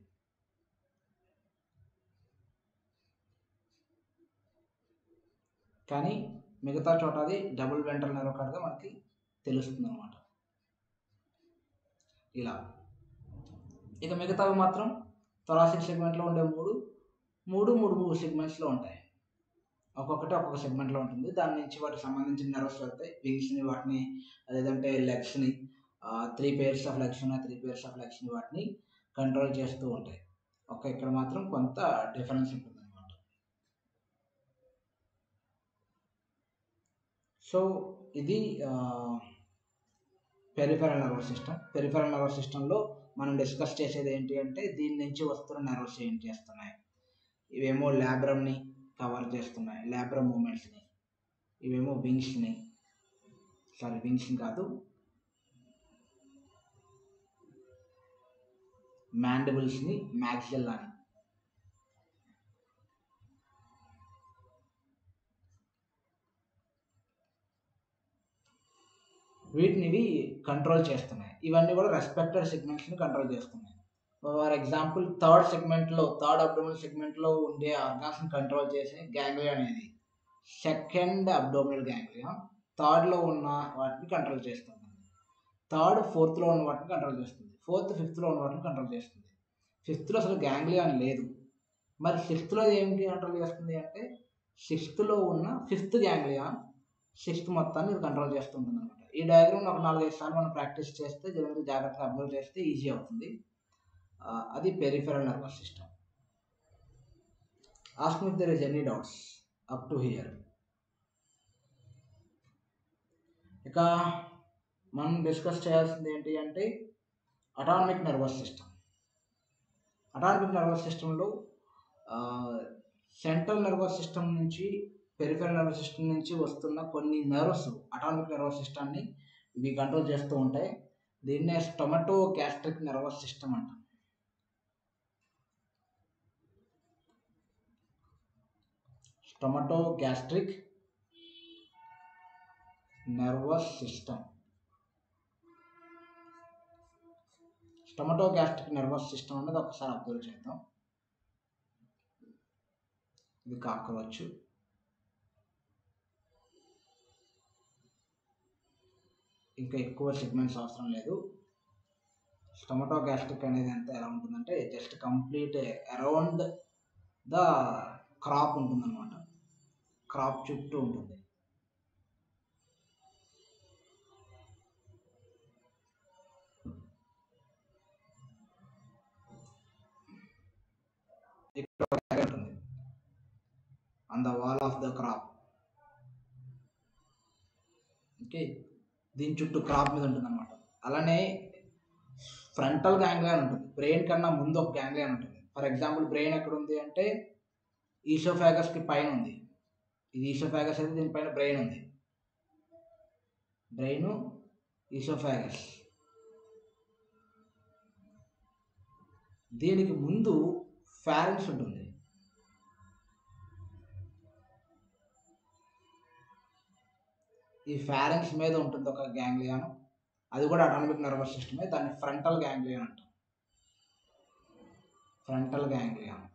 కానీ మిగతా చోట అది డబుల్ వెంట్రల్ నర్వ్ కార్డ్గా మనకి తెలుస్తుంది అనమాట ఇలా ఇక మిగతావి మాత్రం థొరాసిక్ సెగ్మెంట్లో ఉండే మూడు మూడు మూడు మూడు సెగ్మెంట్స్లో ఉంటాయి ఒక్కొక్కటి ఒక్కొక్క సెగ్మెంట్లో ఉంటుంది దాని నుంచి వాటికి సంబంధించిన నర్వ్స్ వెళ్తాయి వింగ్స్ని వాటిని లేదంటే లెగ్స్ని త్రీ పేర్స్ ఆఫ్ లెగ్స్ ఉన్న త్రీ పేర్స్ ఆఫ్ లెగ్స్ని వాటిని కంట్రోల్ చేస్తూ ఉంటాయి ఒక ఇక్కడ మాత్రం కొంత డిఫరెన్స్ ఉంటుంది అనమాట సో ఇది peripheral nervous system peripheral nervous సిస్టంలో మనం డిస్కస్ చేసేది ఏంటి అంటే దీని నుంచి వస్తున్న నర్వస్ ఏం చేస్తున్నాయి ఇవేమో ల్యాబ్రమ్ని కవర్ చేస్తున్నాయి ల్యాబ్రమ్ మూమెంట్స్ని ఇవేమో వింగ్స్ని సారీ వింగ్స్ని కాదు మ్యాండిబుల్స్ని మ్యాక్సిల్లాని వీటిని ఇవి కంట్రోల్ చేస్తున్నాయి ఇవన్నీ కూడా రెస్పెక్టెడ్ సెగ్మెంట్స్ని కంట్రోల్ చేస్తున్నాయి ఫర్ ఎగ్జాంపుల్ థర్డ్ సెగ్మెంట్లో థర్డ్ అబ్డోమినల్ సెగ్మెంట్లో ఉండే ఆర్గాన్స్ని కంట్రోల్ చేసే గ్యాంగ్లియా అనేది సెకండ్ అబ్డోమినల్ గ్యాంగ్లియా థర్డ్లో ఉన్న వాటిని కంట్రోల్ చేస్తుంది థర్డ్ ఫోర్త్లో ఉన్న వాటిని కంట్రోల్ చేస్తుంది ఫోర్త్ ఫిఫ్త్లో ఉన్న వాటిని కంట్రోల్ చేస్తుంది ఫిఫ్త్లో అసలు గ్యాంగ్లియాన్ లేదు మరి సిక్స్త్లో ఏమిటి కంట్రోల్ చేస్తుంది అంటే సిక్స్త్లో ఉన్న ఫిఫ్త్ గ్యాంగ్లియాన్ సిక్స్త్ మొత్తాన్ని ఇది కంట్రోల్ చేస్తుంటుంది అనమాట ఈ డయాగ్రామ్ ఒక నాలుగైదు సార్లు మనం ప్రాక్టీస్ చేస్తే జనరల్గా జాగ్రత్తగా అబ్జర్వ్ చేస్తే ఈజీ అవుతుంది అది peripheral nervous system ask me there is any doubts up to here ఇక మనం డిస్కస్ చేయాల్సింది ఏంటి అంటే autonomic nervous system autonomic nervous సిస్టంలో సెంట్రల్ నర్వస్ సిస్టమ్ నుంచి పెరిఫెరల్ నర్వస్ సిస్టమ్ నుంచి వస్తున్న కొన్ని నర్వ్స్ అటామిక్ నర్వస్ సిస్టమ్ని ఇవి కంట్రోల్ చేస్తూ ఉంటాయి దీన్నే స్టొమటో గ్యాస్ట్రిక్ నర్వస్ సిస్టమ్ అంటాం stomatogastric nervous system stomatogastric nervous system అనేది ఒకసారి అబ్జర్వ్ చేద్దాం ఇది కాకవచ్చు ఇంకా ఎక్కువ సెగ్మెంట్స్ అవసరం లేదు స్టొమటో గ్యాస్ట్రిక్ అనేది ఎంత ఎలా ఉంటుందంటే just complete around the crop ఉంటుందన్నమాట క్రాప్ చుట్టూ ఉంటుంది ఇక్కడ ఒక area ఉంటుంది on the wall of the crop okay దీని చుట్టూ క్రాప్ మీద ఉంటుంది అనమాట అలానే ఫ్రంటల్ గ్యాంగ్లియన్ ఉంటుంది బ్రెయిన్ కన్నా ముందు ఒక గ్యాంగ్లియన్ ఉంటుంది ఫర్ ఎగ్జాంపుల్ బ్రెయిన్ ఎక్కడ ఉంది అంటే ఈసోఫాగస్కి పైన ఉంది ఇది ఈసోఫాగస్ అయితే దీనిపైన బ్రెయిన్ ఉంది బ్రెయిన్ ఈసోఫాగస్ దీనికి ముందు ఫ్యారెన్స్ ఉంటుంది ఈ ఫ్యారెన్స్ మీద ఉంటుంది ఒక గ్యాంగ్లియాన్ అది కూడా అటానమిక్ నర్వస్ సిస్టమే దాన్ని ఫ్రంటల్ గ్యాంగ్లియన్ అంటాం ఫ్రంటల్ గ్యాంగ్లియాన్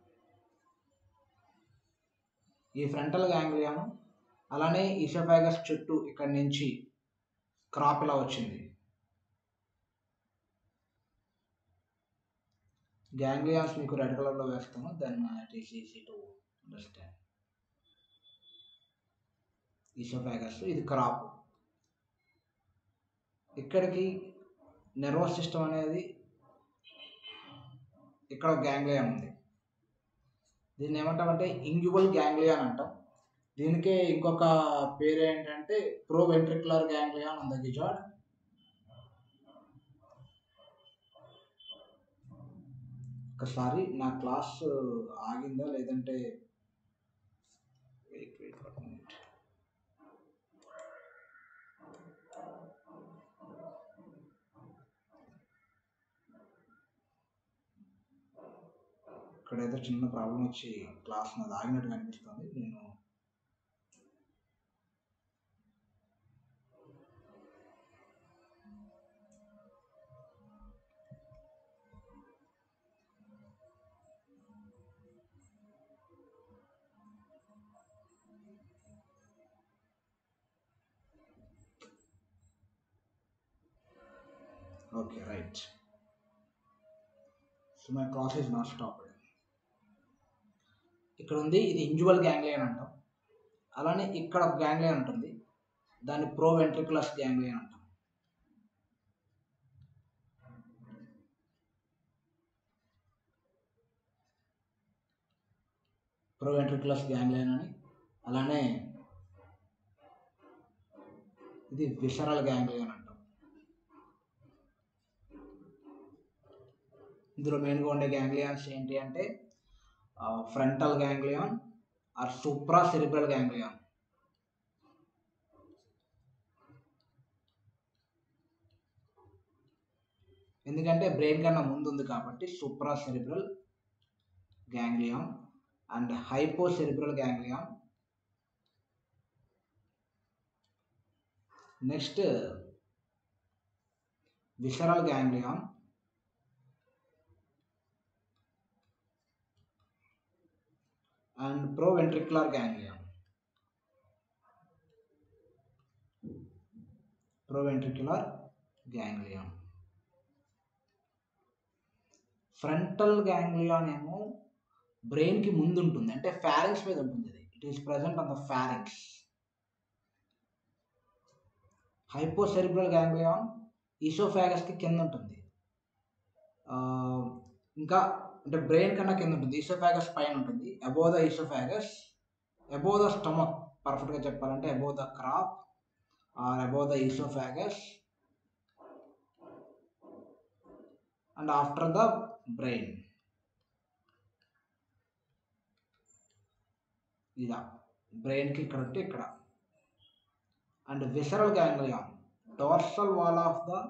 ఈ ఫ్రంటల్ గ్యాంగ్లియాన్ అలానే ఈసోఫాగస్ చుట్టూ ఇక్కడి నుంచి క్రాప్ ఇలా వచ్చింది గ్యాంగ్లియాన్స్ మీకు రెడ్ కలర్లో వేస్తాను then it is easy to understand oesophagus ఇది క్రాప్ ఇక్కడికి నర్వస్ సిస్టమ్ అనేది ఇక్కడ ఒక గ్యాంగ్లియన్ ఉంది దీన్ని ఏమంటామంటే ఇంగ్యుబల్ గ్యాంగ్లియన్ అంటాం దీనికే ఇంకొక పేరు ఏంటంటే ప్రో వెంట్రికులర్ గ్యాంగ్లియన్ ఉంది గిజాడ్ ఒకసారి నా క్లాస్ ఆగిందా లేదంటే వెయిట్ వెయిట్ వన్ మినిట్ ఇక్కడ ఏదో చిన్న ప్రాబ్లం వచ్చి క్లాస్ నాది ఆగినట్టు కనిపిస్తుంది నేను okay right so my class is not stop ఇక్కడ ఉంది ఇది ఇంజువల్ గ్యాంగ్లియన్ అంటాం అలానే ఇక్కడ ఒక గ్యాంగ్లియన్ ఉంటుంది దాన్ని ప్రో వెంట్రికులస్ గ్యాంగ్లియన్ అంటాం ప్రో వెంట్రికులస్ గ్యాంగ్లియన్ అని అలానే ఇది విసరల్ గ్యాంగ్లియన్ అంటాం ఇందులో మెయిన్గా ఉండే గ్యాంగ్లియాన్స్ ఏంటి అంటే frontal ganglion or supra cerebral ganglion ఎందుకంటే బ్రెయిన్ కన్నా ముందు ఉంది కాబట్టి supra cerebral ganglion and hypo cerebral ganglion next visceral ganglion and proventricular ganglion. Proventricular ganglion. Frontal ganglion ఏమో బ్రెయిన్కి ముందు ఉంటుంది అంటే ఫ్యారింగ్స్ మీద ఉంటుంది ఇది it is present on the pharynx hypocerebral ganglion ఈసోఫాగస్కి కింద ఉంటుంది ఇంకా అంటే బ్రెయిన్ కన్నా కింద ఉంటుంది ఈసోఫాగస్ పైన ఉంటుంది above the oesophagus above the stomach పర్ఫెక్ట్గా చెప్పాలంటే above the crop or above the oesophagus and after the brain ఇదా బ్రెయిన్కి ఇక్కడ ఉంటే ఇక్కడ and visceral ganglion dorsal wall of the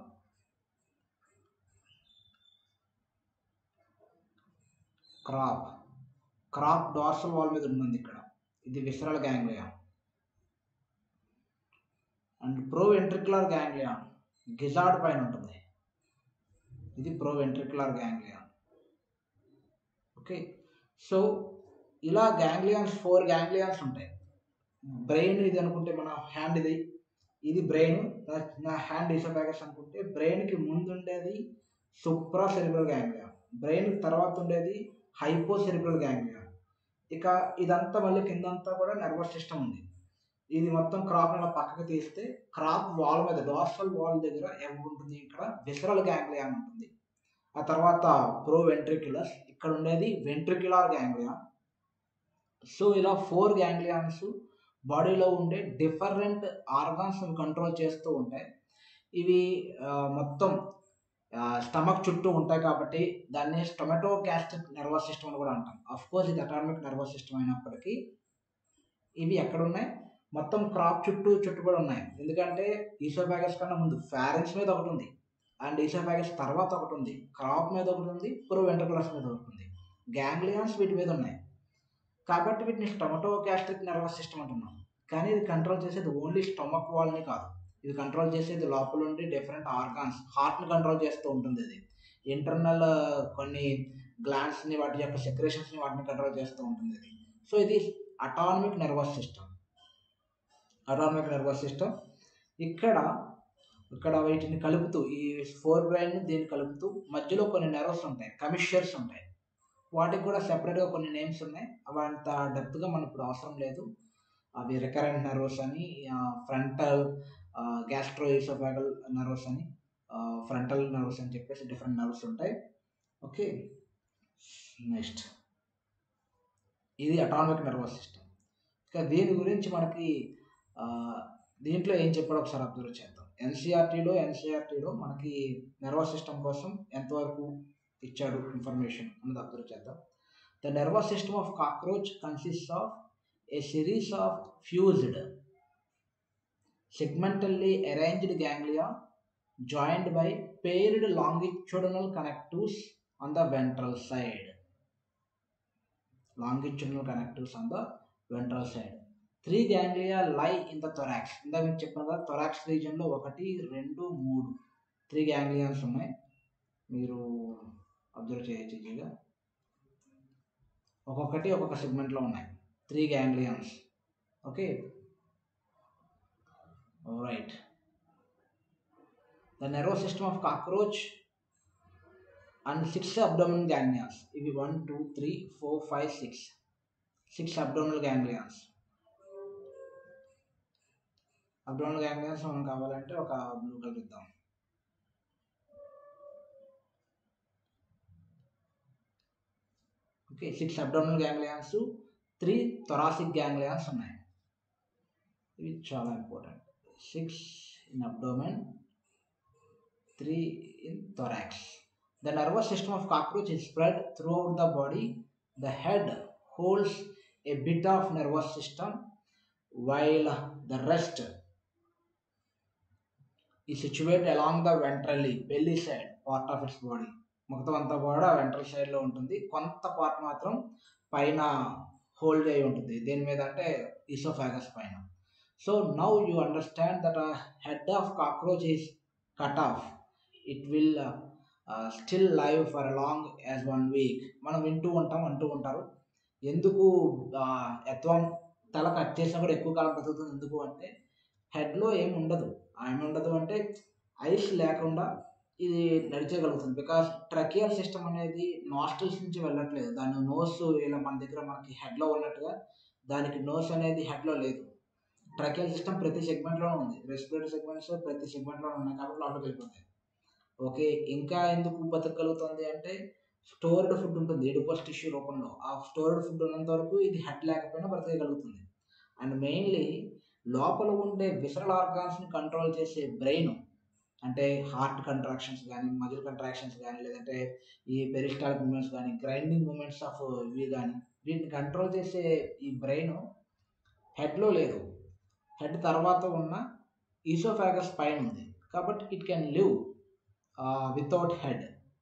crop crop dorsal wall మీద ఉంది ఇక్కడ ఇది visceral ganglion and proventricular ganglion gizzard పైన ఉంటుంది ఇది proventricular ganglion okay so ఇలా గ్యాంగ్లియాన్స్ ఫోర్ గ్యాంగ్లియాన్స్ ఉంటాయి బ్రెయిన్ ఇది అనుకుంటే మన హ్యాండ్ ఇది ఇది బ్రెయిన్ నా హ్యాండ్ ఈసోఫాగస్ అనుకుంటే బ్రెయిన్కి ముందు ఉండేది సూప్రా సెరిబ్రల్ గ్యాంగ్లియాన్ బ్రెయిన్ తర్వాత ఉండేది హైపో సెరిబ్రల్ గ్యాంగ్లియాన్ ఇక ఇదంతా మళ్ళీ కిందంతా కూడా నర్వస్ సిస్టమ్ ఉంది ఇది మొత్తం క్రాప్ అలా పక్కకి తీస్తే క్రాప్ వాల్ మీద డార్సల్ వాల్ దగ్గర ఏముంటుంది ఇక్కడ విసరల్ గ్యాంగ్లియాన్ ఉంటుంది ఆ తర్వాత ప్రో వెంట్రిక్యులస్ ఇక్కడ ఉండేది వెంట్రిక్యులర్ గ్యాంగ్లియాన్ సో ఇలా ఫోర్ గ్యాంగ్లియాన్స్ బాడీలో ఉండే డిఫరెంట్ ఆర్గాన్స్ కంట్రోల్ చేస్తూ ఉంటాయి ఇవి ఆ, మొత్తం స్టమక్ చుట్టూ ఉంటాయి కాబట్టి దాన్ని స్టొమాటో గ్యాస్ట్రిక్ నర్వస్ సిస్టమ్ అని కూడా అంటాం అఫ్ కోర్స్ ఇది అటానమిక్ నర్వస్ సిస్టమ్ అయినప్పటికీ ఇవి ఎక్కడ ఉన్నాయి మొత్తం క్రాప్ చుట్టూ చుట్టూ కూడా ఉన్నాయి ఎందుకంటే ఈసోఫాగస్ కన్నా ముందు ఫ్యారెన్స్ మీద ఒకటి ఉంది అండ్ ఈసోఫాగస్ తర్వాత ఒకటి ఉంది క్రాప్ మీద ఒకటి ఉంది ప్రో వెంట్రకులస్ మీద ఒకటి ఉంది గ్యాంగ్లియాన్స్ వీటి మీద ఉన్నాయి కాబట్టి వీటిని స్టొమటో గ్యాస్ట్రిక్ నర్వస్ సిస్టమ్ అంటున్నాం కానీ ఇది కంట్రోల్ చేసేది ఓన్లీ స్టొమక్ వాల్ని కాదు ఇది కంట్రోల్ చేసేది లోపల ఉండి డిఫరెంట్ ఆర్గాన్స్ హార్ట్ని కంట్రోల్ చేస్తూ ఉంటుంది ఇది ఇంటర్నల్ కొన్ని గ్లాండ్స్ని వాటి యొక్క సెక్రేషన్స్ని వాటిని కంట్రోల్ చేస్తూ ఉంటుంది ఇది సో ఇది autonomic nervous system autonomic nervous system ఇక్కడ ఇక్కడ వీటిని కలుపుతూ ఈ ఫోర్ బ్రెయిన్ దీన్ని కలుపుతూ మధ్యలో కొన్ని నర్వస్ ఉంటాయి కమిషర్స్ ఉంటాయి వాటికి కూడా సెపరేట్గా కొన్ని నేమ్స్ ఉన్నాయి అవి అంత డెప్త్గా మనకు ఇప్పుడు అవసరం లేదు అవి రికరెంట్ నర్వస్ అని ఫ్రంటల్ గ్యాస్ట్రో ఈసోఫాగల్ నర్వస్ అని ఫ్రంటల్ నర్వస్ అని చెప్పేసి డిఫరెంట్ నర్వస్ ఉంటాయి ఓకే నెక్స్ట్ ఇది అటానమిక్ నర్వస్ సిస్టమ్ ఇక దీని గురించి మనకి ఆ, దీంట్లో ఏం చెప్పాడో ఒకసారి అబ్జర్వ్ చేద్దాం ఎన్సీఆర్టీలో ఎన్సీఆర్టీలో మనకి నర్వస్ సిస్టమ్ కోసం ఎంతవరకు ఇచ్చాడు ఇన్ఫర్మేషన్ అన్నది అబ్జర్వ్ చేద్దాం the nervous system of cockroach consist of a series of fused segmentally arranged ganglia joined by paired longitudinal connectives on the ventral side. Longitudinal connectives on the ventral side. Three ganglia lie in the thorax ఇందాక మీకు చెప్పాను కదా థొరాక్స్ రీజన్లో ఒకటి రెండు మూడు త్రీ గ్యాంగ్లియాన్స్ ఉన్నాయి మీరు అబ్జర్వ్ చేయొచ్చు ఈజీగా ఒక్కొక్కటి ఒక్కొక్క సెగ్మెంట్లో ఉన్నాయి three ganglions okay Alright. The nervous system of cockroach and six abdominal ganglions. ఇవి one two three four five six six abdominal ganglions abdominal ganglions మనం కావాలంటే ఒక బ్లూ కలర్ ఇద్దాం okay six abdominal ganglions three thoracic ganglions ఉన్నాయి ఇవి చాలా important six in abdomen three in thorax the nervous system of cockroach is spread throughout the body the head holds a bit of nervous system while the rest is situated along the ventrally belly side part of its body మొత్తం అంతా కూడా వెంట్రల్ సైడ్లో ఉంటుంది కొంత పార్ట్ మాత్రం పైన హోల్డ్ అయి ఉంటుంది దేని మీద అంటే ఈసోఫాగస్ పైన so now you understand that head of cockroach is cut off it will still live for long as one week మనం వింటూ ఉంటాం అంటూ ఉంటారు ఎందుకు ఎత్వం తల కట్ చేసినా కూడా ఎక్కువ కాలం బతుకుతుంది ఎందుకు అంటే హెడ్లో ఏమి ఉండదు ఏమి ఉండదు అంటే ఐస్ లేకుండా ఇది నడిచేయగలుగుతుంది బికాస్ ట్రకియల్ సిస్టమ్ అనేది నాస్టిల్స్ నుంచి వెళ్ళట్లేదు దాని నోస్ ఇలా మన దగ్గర మనకి హెడ్లో ఉన్నట్టుగా దానికి నోస్ అనేది హెడ్లో లేదు ట్రకియల్ సిస్టమ్ ప్రతి సెగ్మెంట్లోనే ఉంది రెస్పిరేటరీ సెగ్మెంట్స్ ప్రతి సెగ్మెంట్లో ఉన్నాయి కాబట్టి లోపలికి వెళ్ళిపోతాయి ఓకే ఇంకా ఎందుకు బతకగలుగుతుంది అంటే స్టోర్డ్ ఫుడ్ ఉంటుంది ఎడిపోస్ టిష్యూ రూపంలో ఆ స్టోర్డ్ ఫుడ్ ఉన్నంత వరకు ఇది హెడ్ లేకపోయినా బ్రతకగలుగుతుంది అండ్ మెయిన్లీ లోపల ఉండే విసరల్ ఆర్గాన్స్ని కంట్రోల్ చేసే బ్రెయిన్ అంటే హార్ట్ కంట్రాక్షన్స్ కానీ మజిల్ కంట్రాక్షన్స్ కానీ లేదంటే ఈ పెరిస్టాలిక్ మూమెంట్స్ కానీ గ్రైండింగ్ మూమెంట్స్ ఆఫ్ ఇవి కానీ వీటిని కంట్రోల్ చేసే ఈ బ్రెయిన్ హెడ్లో లేదు హెడ్ తర్వాత ఉన్న ఈసోఫాగస్ పైన ఉంది కాబట్టి it can live without head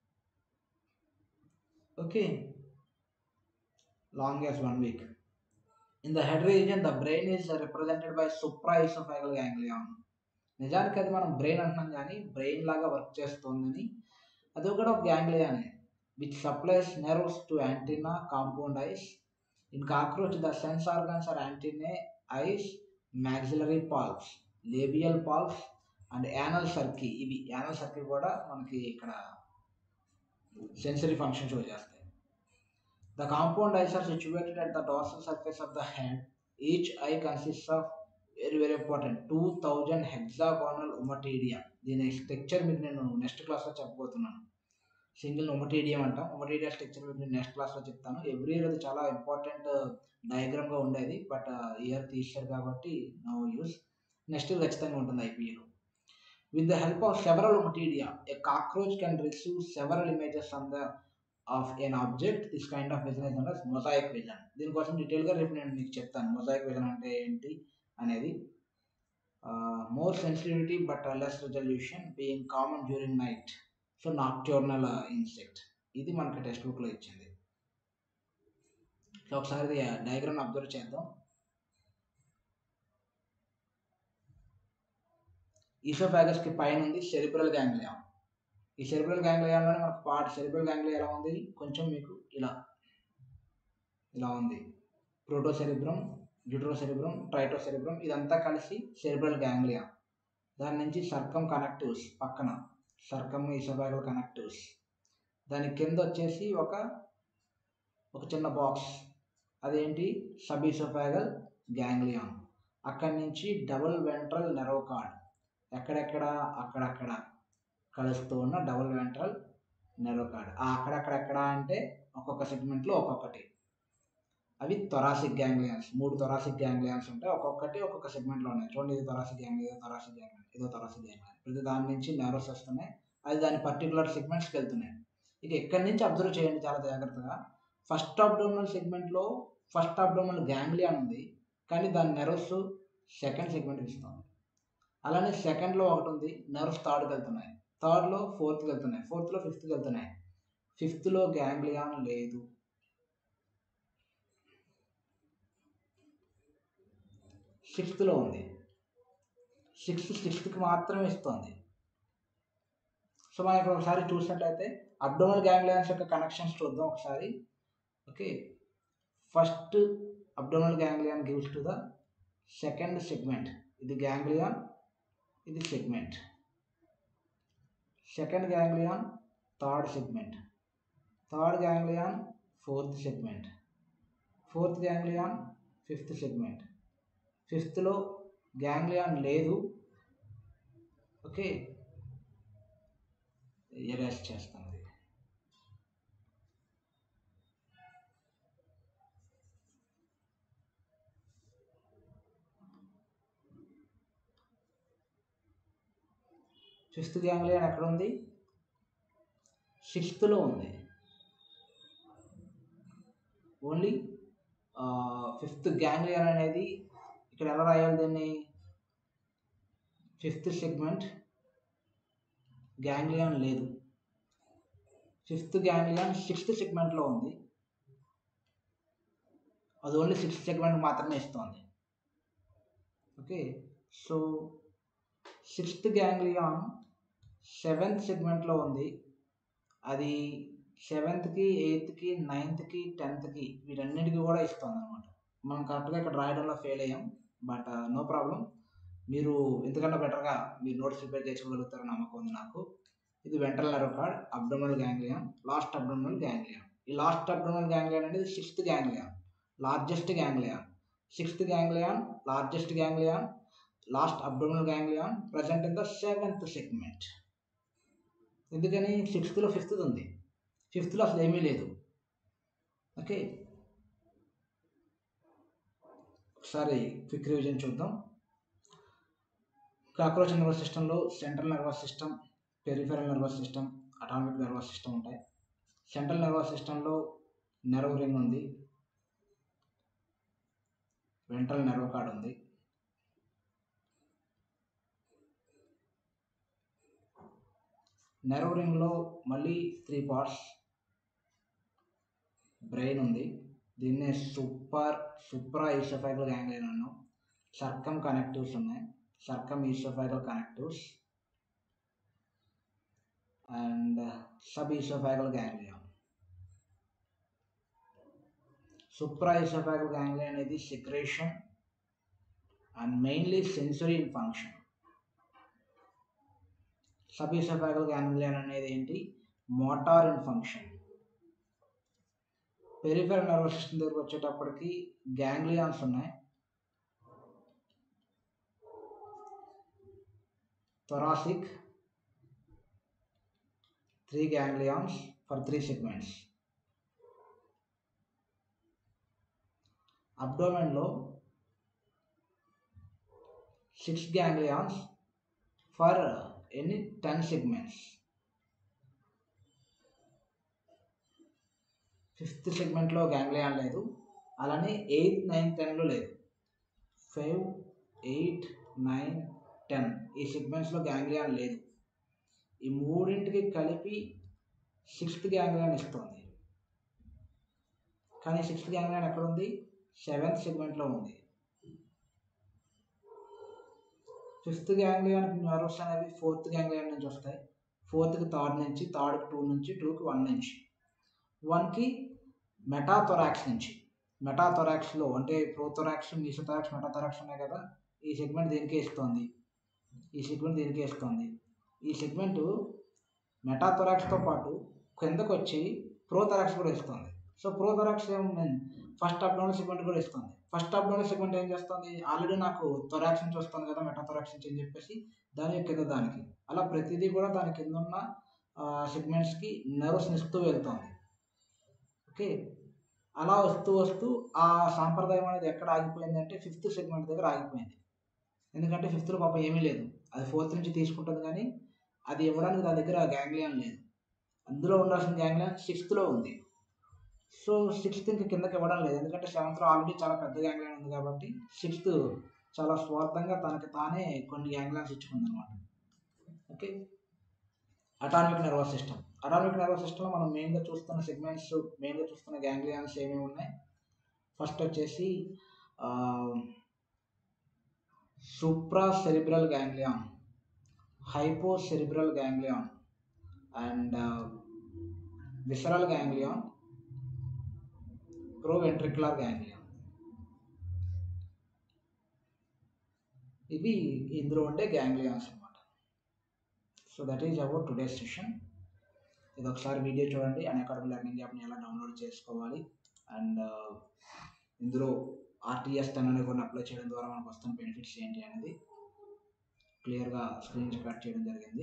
okay long as one week in the head region the brain is represented by supra oesophageal ganglion నిజానికి అది మనం బ్రెయిన్ అంటున్నాం కానీ బ్రెయిన్ లాగా వర్క్ చేస్తుందని అది కూడా ఒక గ్యాంగ్లియానే which supplies nerves to antenna compound eyes in cockroach the sense organs are antennae eyes maxillary palps labial palps and anal cerci ఇవి యానల్ సర్కీ కూడా మనకి ఇక్కడ సెన్సరీ ఫంక్షన్ షో చేస్తాయి the compound eyes are situated at the dorsal surface of the head each eye consist of very very important two thousand hexagonal ommatidia దీని స్ట్రక్చర్ మీకు నేను నెక్స్ట్ క్లాస్లో చెప్పబోతున్నాను సింగిల్ ఉమటీడియం అంటాం ఉమటీడియా స్ట్రక్చర్ మీకు నేను నెక్స్ట్ క్లాస్లో చెప్తాను ఎవ్రీ ఇయర్ అది చాలా ఇంపార్టెంట్ డయాగ్రామ్గా ఉండేది బట్ ఇయర్ తీసారు కాబట్టి నో యూస్ నెక్స్ట్ ఖచ్చితంగా ఉంటుంది ఐపీఏలో with the help of several ommatidia a cockroach can receive several images on the of an object this kind of vision is known mosaic vision దీనికోసం డీటెయిల్గా రేపు నేను మీకు చెప్తాను మొజాయిక్ విజన్ అంటే ఏంటి అనేది more sensitivity but less resolution being common during night so nocturnal insect ఇది మనకి టెక్స్ట్ బుక్లో ఇచ్చింది సో ఒకసారి డయాగ్రామ్ అబ్జర్వ్ చేద్దాం ఈసోఫాగస్కి పైన ఉంది సెరిబ్రల్ గ్యాంగ్లియా ఈ సెరిబ్రల్ గ్యాంగ్లియాలోనే మనకు పార్ట్ సెరిబ్రల్ గ్యాంగ్లియా ఎలా ఉంది కొంచెం మీకు ఇలా ఇలా ఉంది ప్రోటోసెరిబ్రం డ్యూట్రోసెరిబ్రం ట్రైటోసెరిబ్రం ఇదంతా కలిసి సెరిబ్రల్ గ్యాంగ్లియా దాని నుంచి సర్కం కనెక్టివ్స్ పక్కన సర్కమ్ ఈసోఫాగల్ కనెక్టివ్స్ దాని కింద వచ్చేసి ఒక ఒక చిన్న బాక్స్ అదేంటి సబ్ ఈసోఫాగల్ గ్యాంగ్లియాన్ అక్కడి నుంచి డబుల్ వెంట్రల్ నెరో కార్డ్ ఎక్కడెక్కడ అక్కడక్కడ కలుస్తూ ఉన్న డబుల్ వెంట్రల్ నెరో కార్డ్ ఆ అక్కడక్కడెక్కడ అంటే ఒక్కొక్క సెగ్మెంట్లో ఒక్కొక్కటి అవి థొరాసిక్ గ్యాంగ్లియన్స్ మూడు థొరాసిక్ గ్యాంగ్లియన్స్ ఉంటాయి ఒక్కొక్కటి ఒక్కొక్క సెగ్మెంట్లో ఉన్నాయి చూడండి ఇది థొరాసిక్ గ్యాంగ్లియా ఇదో థొరాసిక్ గ్యాంగ్లియా ఇదో థొరాసిక్ గ్యాంగ్లియా ప్రతి దాని నుంచి నెర్వస్ వస్తున్నాయి అది దాని పర్టికులర్ సెగ్మెంట్స్కి వెళ్తున్నాయి ఇక ఎక్కడి నుంచి అబ్జర్వ్ చేయండి చాలా జాగ్రత్తగా ఫస్ట్ అబ్డోమినల్ సెగ్మెంట్లో ఫస్ట్ అబ్డోమినల్ గ్యాంగ్లియాన్ ఉంది కానీ దాని నెర్వ్స్ సెకండ్ సెగ్మెంట్కి ఇస్తుంది అలానే సెకండ్లో ఒకటి ఉంది నెర్వ్స్ థర్డ్కి వెళ్తున్నాయి థర్డ్లో ఫోర్త్కి వెళ్తున్నాయి ఫోర్త్లో ఫిఫ్త్కి వెళ్తున్నాయి ఫిఫ్త్లో గ్యాంగ్లియాన్ లేదు సిక్స్త్లో ఉంది సిక్స్త్ సిక్స్త్కి మాత్రమే ఇస్తుంది సో మనం ఇక్కడ ఒకసారి చూసినట్లయితే అబ్డోమల్ గ్యాంగ్లియాన్స్ యొక్క కనెక్షన్స్ చూద్దాం ఒకసారి okay first abdominal ganglion gives to the second segment ఇది గ్యాంగ్లియాన్ ఇది segment second ganglion third segment third ganglion fourth segment fourth ganglion fifth segment ఫిఫ్త్లో గ్యాంగ్లియాన్ లేదు ఓకే ఎరేస్ చేస్తుంది ఫిఫ్త్ గ్యాంగ్లియాన్ ఎక్కడ ఉంది సిక్స్త్లో ఉంది ఓన్లీ ఫిఫ్త్ గ్యాంగ్లియన్ అనేది ఇక్కడ ఎలా రాయాలి దీన్ని ఫిఫ్త్ సెగ్మెంట్ గ్యాంగ్లియాన్ లేదు ఫిఫ్త్ గ్యాంగ్లియాన్ సిక్స్త్ సెగ్మెంట్లో ఉంది అది ఓన్లీ సిక్స్త్ సెగ్మెంట్ మాత్రమే ఇస్తుంది okay so sixth ganglion seventh సెగ్మెంట్లో ఉంది అది సెవెంత్కి ఎయిత్కి నైన్త్కి టెన్త్కి వీటన్నిటికీ కూడా ఇస్తుంది అనమాట మనం కరెక్ట్గా ఇక్కడ రాయడంలో ఫెయిల్ అయ్యాం బట్ నో ప్రాబ్లం మీరు ఎంతకన్నా బెటర్గా మీరు నోట్స్ ప్రిపేర్ చేసుకోగలుగుతారని నమ్మకం ఉంది నాకు ఇది ventral nerve cord abdominal ganglion last abdominal ganglion ఈ లాస్ట్ అబ్డోమినల్ గ్యాంగ్లియన్ అనేది sixth ganglion largest ganglion sixth ganglion largest ganglion last abdominal ganglion present in the seventh segment ఎందుకని సిక్స్త్లో ఫిఫ్త్ ఉంది ఫిఫ్త్లో అసలు ఏమీ లేదు ఓకే ఒకసారి క్విక్ రివిజన్ చూద్దాం కాక్రోచ్ నర్వస్ సిస్టంలో central nervous system peripheral nervous system atomic nervous system ఉంటాయి సెంట్రల్ నర్వస్ సిస్టంలో నెర్వ్ రింగ్ ఉంది వెంట్రల్ నెర్వ్ కార్డ్ ఉంది నెర్వ్ రింగ్లో మళ్ళీ త్రీ పార్ట్స్ బ్రెయిన్ ఉంది దీన్నే సూపర్ సూప్రా ఈసోఫైగల్ గ్యాంగ్లియన్ అన్నాం సర్కమ్ కనెక్టివ్స్ ఉన్నాయి circum oesophageal connectives and sub oesophageal ganglion supra oesophageal ganglion అనేది secretion and mainly sensory in function sub oesophageal ganglion అనేది ఏంటి motor in function peripheral nervous system దగ్గరకు వచ్చేటప్పటికి గ్యాంగ్లియాన్స్ ఉన్నాయి thoracic three ganglions for three segments అబ్డోమెన్లో six ganglions for any ten segments fifth సెగ్మెంట్లో గ్యాంగ్లియాన్ లేదు అలానే ఎయిత్ నైన్ టెన్లో లేదు ఫైవ్ ఎయిట్ నైన్ టెన్ ఈ సెగ్మెంట్స్లో గ్యాంగ్లియాన్ లేదు ఈ మూడింటికి కలిపి సిక్స్త్ గ్యాంగ్లియాన్ ఇస్తుంది కానీ సిక్స్త్ గ్యాంగ్లియాన్ ఎక్కడ ఉంది సెవెంత్ సెగ్మెంట్లో ఉంది ఫిఫ్త్ గ్యాంగ్లియాన్ నర్వ్స్ అనేవి ఫోర్త్ గ్యాంగ్లియాన్ నుంచి వస్తాయి ఫోర్త్కి థర్డ్ నుంచి థర్డ్కి టూ నుంచి టూకి వన్ నుంచి వన్కి మెటాథొరాక్స్ నుంచి మెటాథొరాక్స్లో అంటే ప్రోథొరాక్స్ మీసోథొరాక్స్ మెటాథొరాక్స్ ఉన్నాయి కదా ఈ సెగ్మెంట్ దీనికే ఇస్తుంది ఈ సెగ్మెంట్ దీనికే ఇస్తుంది ఈ సెగ్మెంట్ మెటాథొరాక్స్తో పాటు కిందకు వచ్చి ప్రోథొరాక్స్ కూడా ఇస్తుంది సో ప్రోథొరాక్స్ ఏం ఫస్ట్ అబ్డోనల్ సెగ్మెంట్ కూడా ఇస్తుంది ఫస్ట్ అబ్డోనల్ సెగ్మెంట్ ఏం చేస్తుంది ఆల్రెడీ నాకు థొరాక్స్ నుంచి వస్తుంది కదా మెటాథొరాక్స్ నుంచి అని చెప్పేసి దాని కింద దానికి అలా ప్రతిదీ కూడా దాని కింద ఉన్న సెగ్మెంట్స్కి నర్వ్స్ని ఇస్తూ వెళ్తుంది ఓకే అలా వస్తూ వస్తూ ఆ సాంప్రదాయం అనేది ఎక్కడ ఆగిపోయింది అంటే ఫిఫ్త్ సెగ్మెంట్ దగ్గర ఆగిపోయింది ఎందుకంటే ఫిఫ్త్లో పాపం ఏమీ లేదు అది ఫోర్త్ నుంచి తీసుకుంటుంది కానీ అది ఇవ్వడానికి దాని దగ్గర గ్యాంగ్లియన్ లేదు అందులో ఉండాల్సిన గ్యాంగ్లియన్ సిక్స్త్లో ఉంది సో సిక్స్త్ ఇంక కిందకి ఇవ్వడం లేదు ఎందుకంటే సెవెంత్లో ఆల్రెడీ చాలా పెద్ద గ్యాంగ్లియన్ ఉంది కాబట్టి సిక్స్త్ చాలా స్వార్థంగా తనకి తానే కొన్ని గ్యాంగ్లియన్స్ ఇచ్చుకుంది అనమాట okay atomic nervous system atomic nervous సిస్టంలో మనం మెయిన్గా చూస్తున్న సెగ్మెంట్స్ మెయిన్గా చూస్తున్న గ్యాంగ్లియాన్స్ ఏమేమి ఉన్నాయి ఫస్ట్ వచ్చేసి supra cerebral ganglion hypo cerebral ganglion and visceral ganglion proventricular ganglion ఇవి ఇందులో ఉండే గ్యాంగ్లియాన్స్ అనమాట so that is about today's session ఇది ఒకసారి వీడియో చూడండి అన్ అకాడమీ లెర్నింగ్ యాప్ని ఎలా డౌన్లోడ్ చేసుకోవాలి అండ్ ఇందులో ఆర్టీఎస్ టెన్ అనే కొన్ని అప్లై చేయడం ద్వారా మనకు వస్తున్న బెనిఫిట్స్ ఏంటి అనేది క్లియర్గా స్క్రీన్ రికార్డ్ చేయడం జరిగింది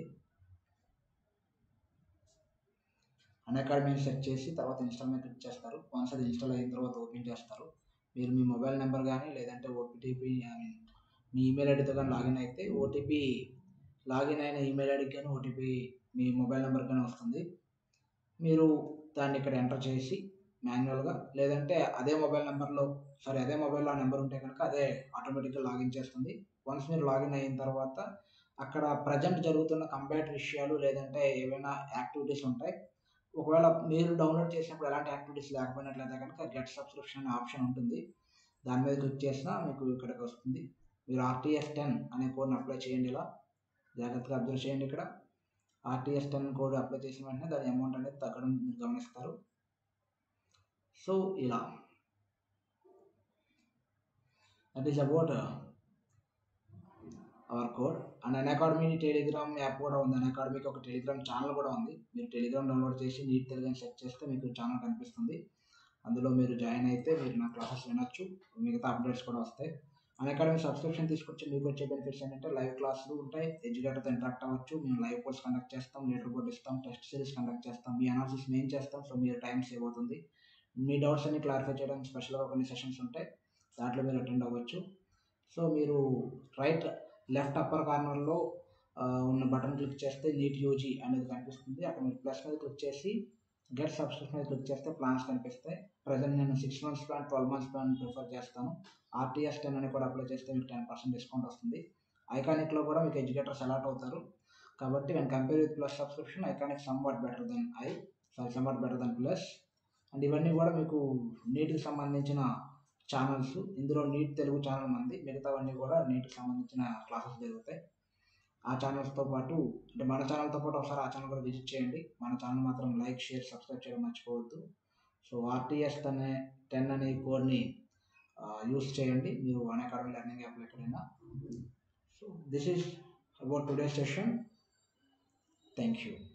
అన్ అకాడమీని సెట్ చేసి తర్వాత ఇన్స్టాల్ మీద క్లిక్ చేస్తారు వన్స్ అది ఇన్స్టాల్ అయిన తర్వాత ఓపెన్ చేస్తారు మీరు మీ మొబైల్ నెంబర్ కానీ లేదంటే ఓటీపీ మీ ఈమెయిల్ ఐడితో కానీ లాగిన్ అయితే ఓటీపీ లాగిన్ అయిన ఈమెయిల్ ఐడికి కానీ ఓటీపీ మీ మొబైల్ నెంబర్ కానీ వస్తుంది మీరు దాన్ని ఇక్కడ ఎంటర్ చేసి మాన్యువల్గా లేదంటే అదే మొబైల్ నెంబర్లో సారీ అదే మొబైల్లో ఆ నెంబర్ ఉంటే కనుక అదే ఆటోమేటిక్గా లాగిన్ చేస్తుంది వన్స్ మీరు లాగిన్ అయిన తర్వాత అక్కడ ప్రజెంట్ జరుగుతున్న కంపేట్ విషయాలు లేదంటే ఏవైనా యాక్టివిటీస్ ఉంటాయి ఒకవేళ మీరు డౌన్లోడ్ చేసినప్పుడు ఎలాంటి యాక్టివిటీస్ లేకపోయినట్లయితే కనుక గెట్ సబ్స్క్రిప్షన్ అనే ఆప్షన్ ఉంటుంది దాని మీద క్లిక్ చేసినా మీకు ఇక్కడికి వస్తుంది మీరు ఆర్టీఎస్ టెన్ అనే కోడ్ని అప్లై చేయండి ఇలా జాగ్రత్తగా అబ్జర్వ్ చేయండి ఇక్కడ ఆర్టీఎస్ టెన్ కోడ్ అప్లై చేసిన వెంటనే దాని అమౌంట్ అనేది తగ్గడం మీరు గమనిస్తారు సో ఇలా that is about our code and Unacademy Telegram app కూడా ఉంది అన్ అకాడమీకి ఒక టెలిగ్రామ్ ఛానల్ కూడా ఉంది మీరు టెలిగ్రామ్ డౌన్లోడ్ చేసి నీట్ తెలుగు సెర్చ్ చేస్తే మీకు ఛానల్ కనిపిస్తుంది అందులో మీరు జాయిన్ అయితే మీరు నా క్లాసెస్ వినొచ్చు మిగతా అప్డేట్స్ కూడా వస్తాయి అన్ అకాడమీ సబ్స్క్రిప్షన్ తీసుకొచ్చి మీకు వచ్చే బెనిఫిట్స్ ఏంటంటే లైవ్ క్లాసులు ఉంటాయి ఎడ్యుకేటర్తో ఇంటరాక్ట్ అవ్వచ్చు మేము లైవ్ కోర్స్ కండక్ట్ చేస్తాం లీటర్ బోర్డ్ ఇస్తాం టెస్ట్ సిరీస్ కండక్ట్ చేస్తాం మీ అనాలిసిస్ మేము చేస్తాం సో మీరు టైం సేవ్ అవుతుంది మీ డౌట్స్ అన్ని క్లారిఫై చేయడానికి స్పెషల్గా కొన్ని సెషన్స్ ఉంటాయి దాంట్లో మీరు అటెండ్ అవ్వచ్చు సో మీరు రైట్ లెఫ్ట్ అప్పర్ కార్నర్లో ఉన్న బటన్ క్లిక్ చేస్తే నీట్ యూజీ అనేది కనిపిస్తుంది అక్కడ మీరు ప్లస్ మీద క్లిక్ చేసి గెట్ సబ్స్క్రిప్షన్ మీద క్లిక్ చేస్తే ప్లాన్స్ కనిపిస్తాయి ప్రజెంట్ నేను six months plan twelve months plan prefer చేస్తాను ఆర్టీఎస్ టెన్ అని కూడా అప్లై చేస్తే మీకు టెన్ పర్సెంట్ డిస్కౌంట్ వస్తుంది ఐకానిక్లో కూడా మీకు ఎడ్యుకేటర్స్ అలాట్ అవుతారు కాబట్టి when compare with plus subscription iconic somewhat better than I sorry somewhat better than plus and ఇవన్నీ కూడా మీకు నీట్కి సంబంధించిన ఛానల్స్ ఇందులో నీట్ తెలుగు ఛానల్ మంది మిగతావన్నీ కూడా నీట్కి సంబంధించిన క్లాసెస్ జరుగుతాయి ఆ ఛానల్స్తో పాటు అంటే మన ఛానల్తో పాటు ఒకసారి ఆ ఛానల్ కూడా విజిట్ చేయండి మన ఛానల్ మాత్రం లైక్ షేర్ సబ్స్క్రైబ్ చేయడం మర్చిపోవద్దు సో ఆర్టీఎస్ అనే టెన్ అనే కోడ్ని యూస్ చేయండి మీరు అన్ అకాడమీ లెర్నింగ్ యాప్ ఎక్కడైనా so this is about today session thank you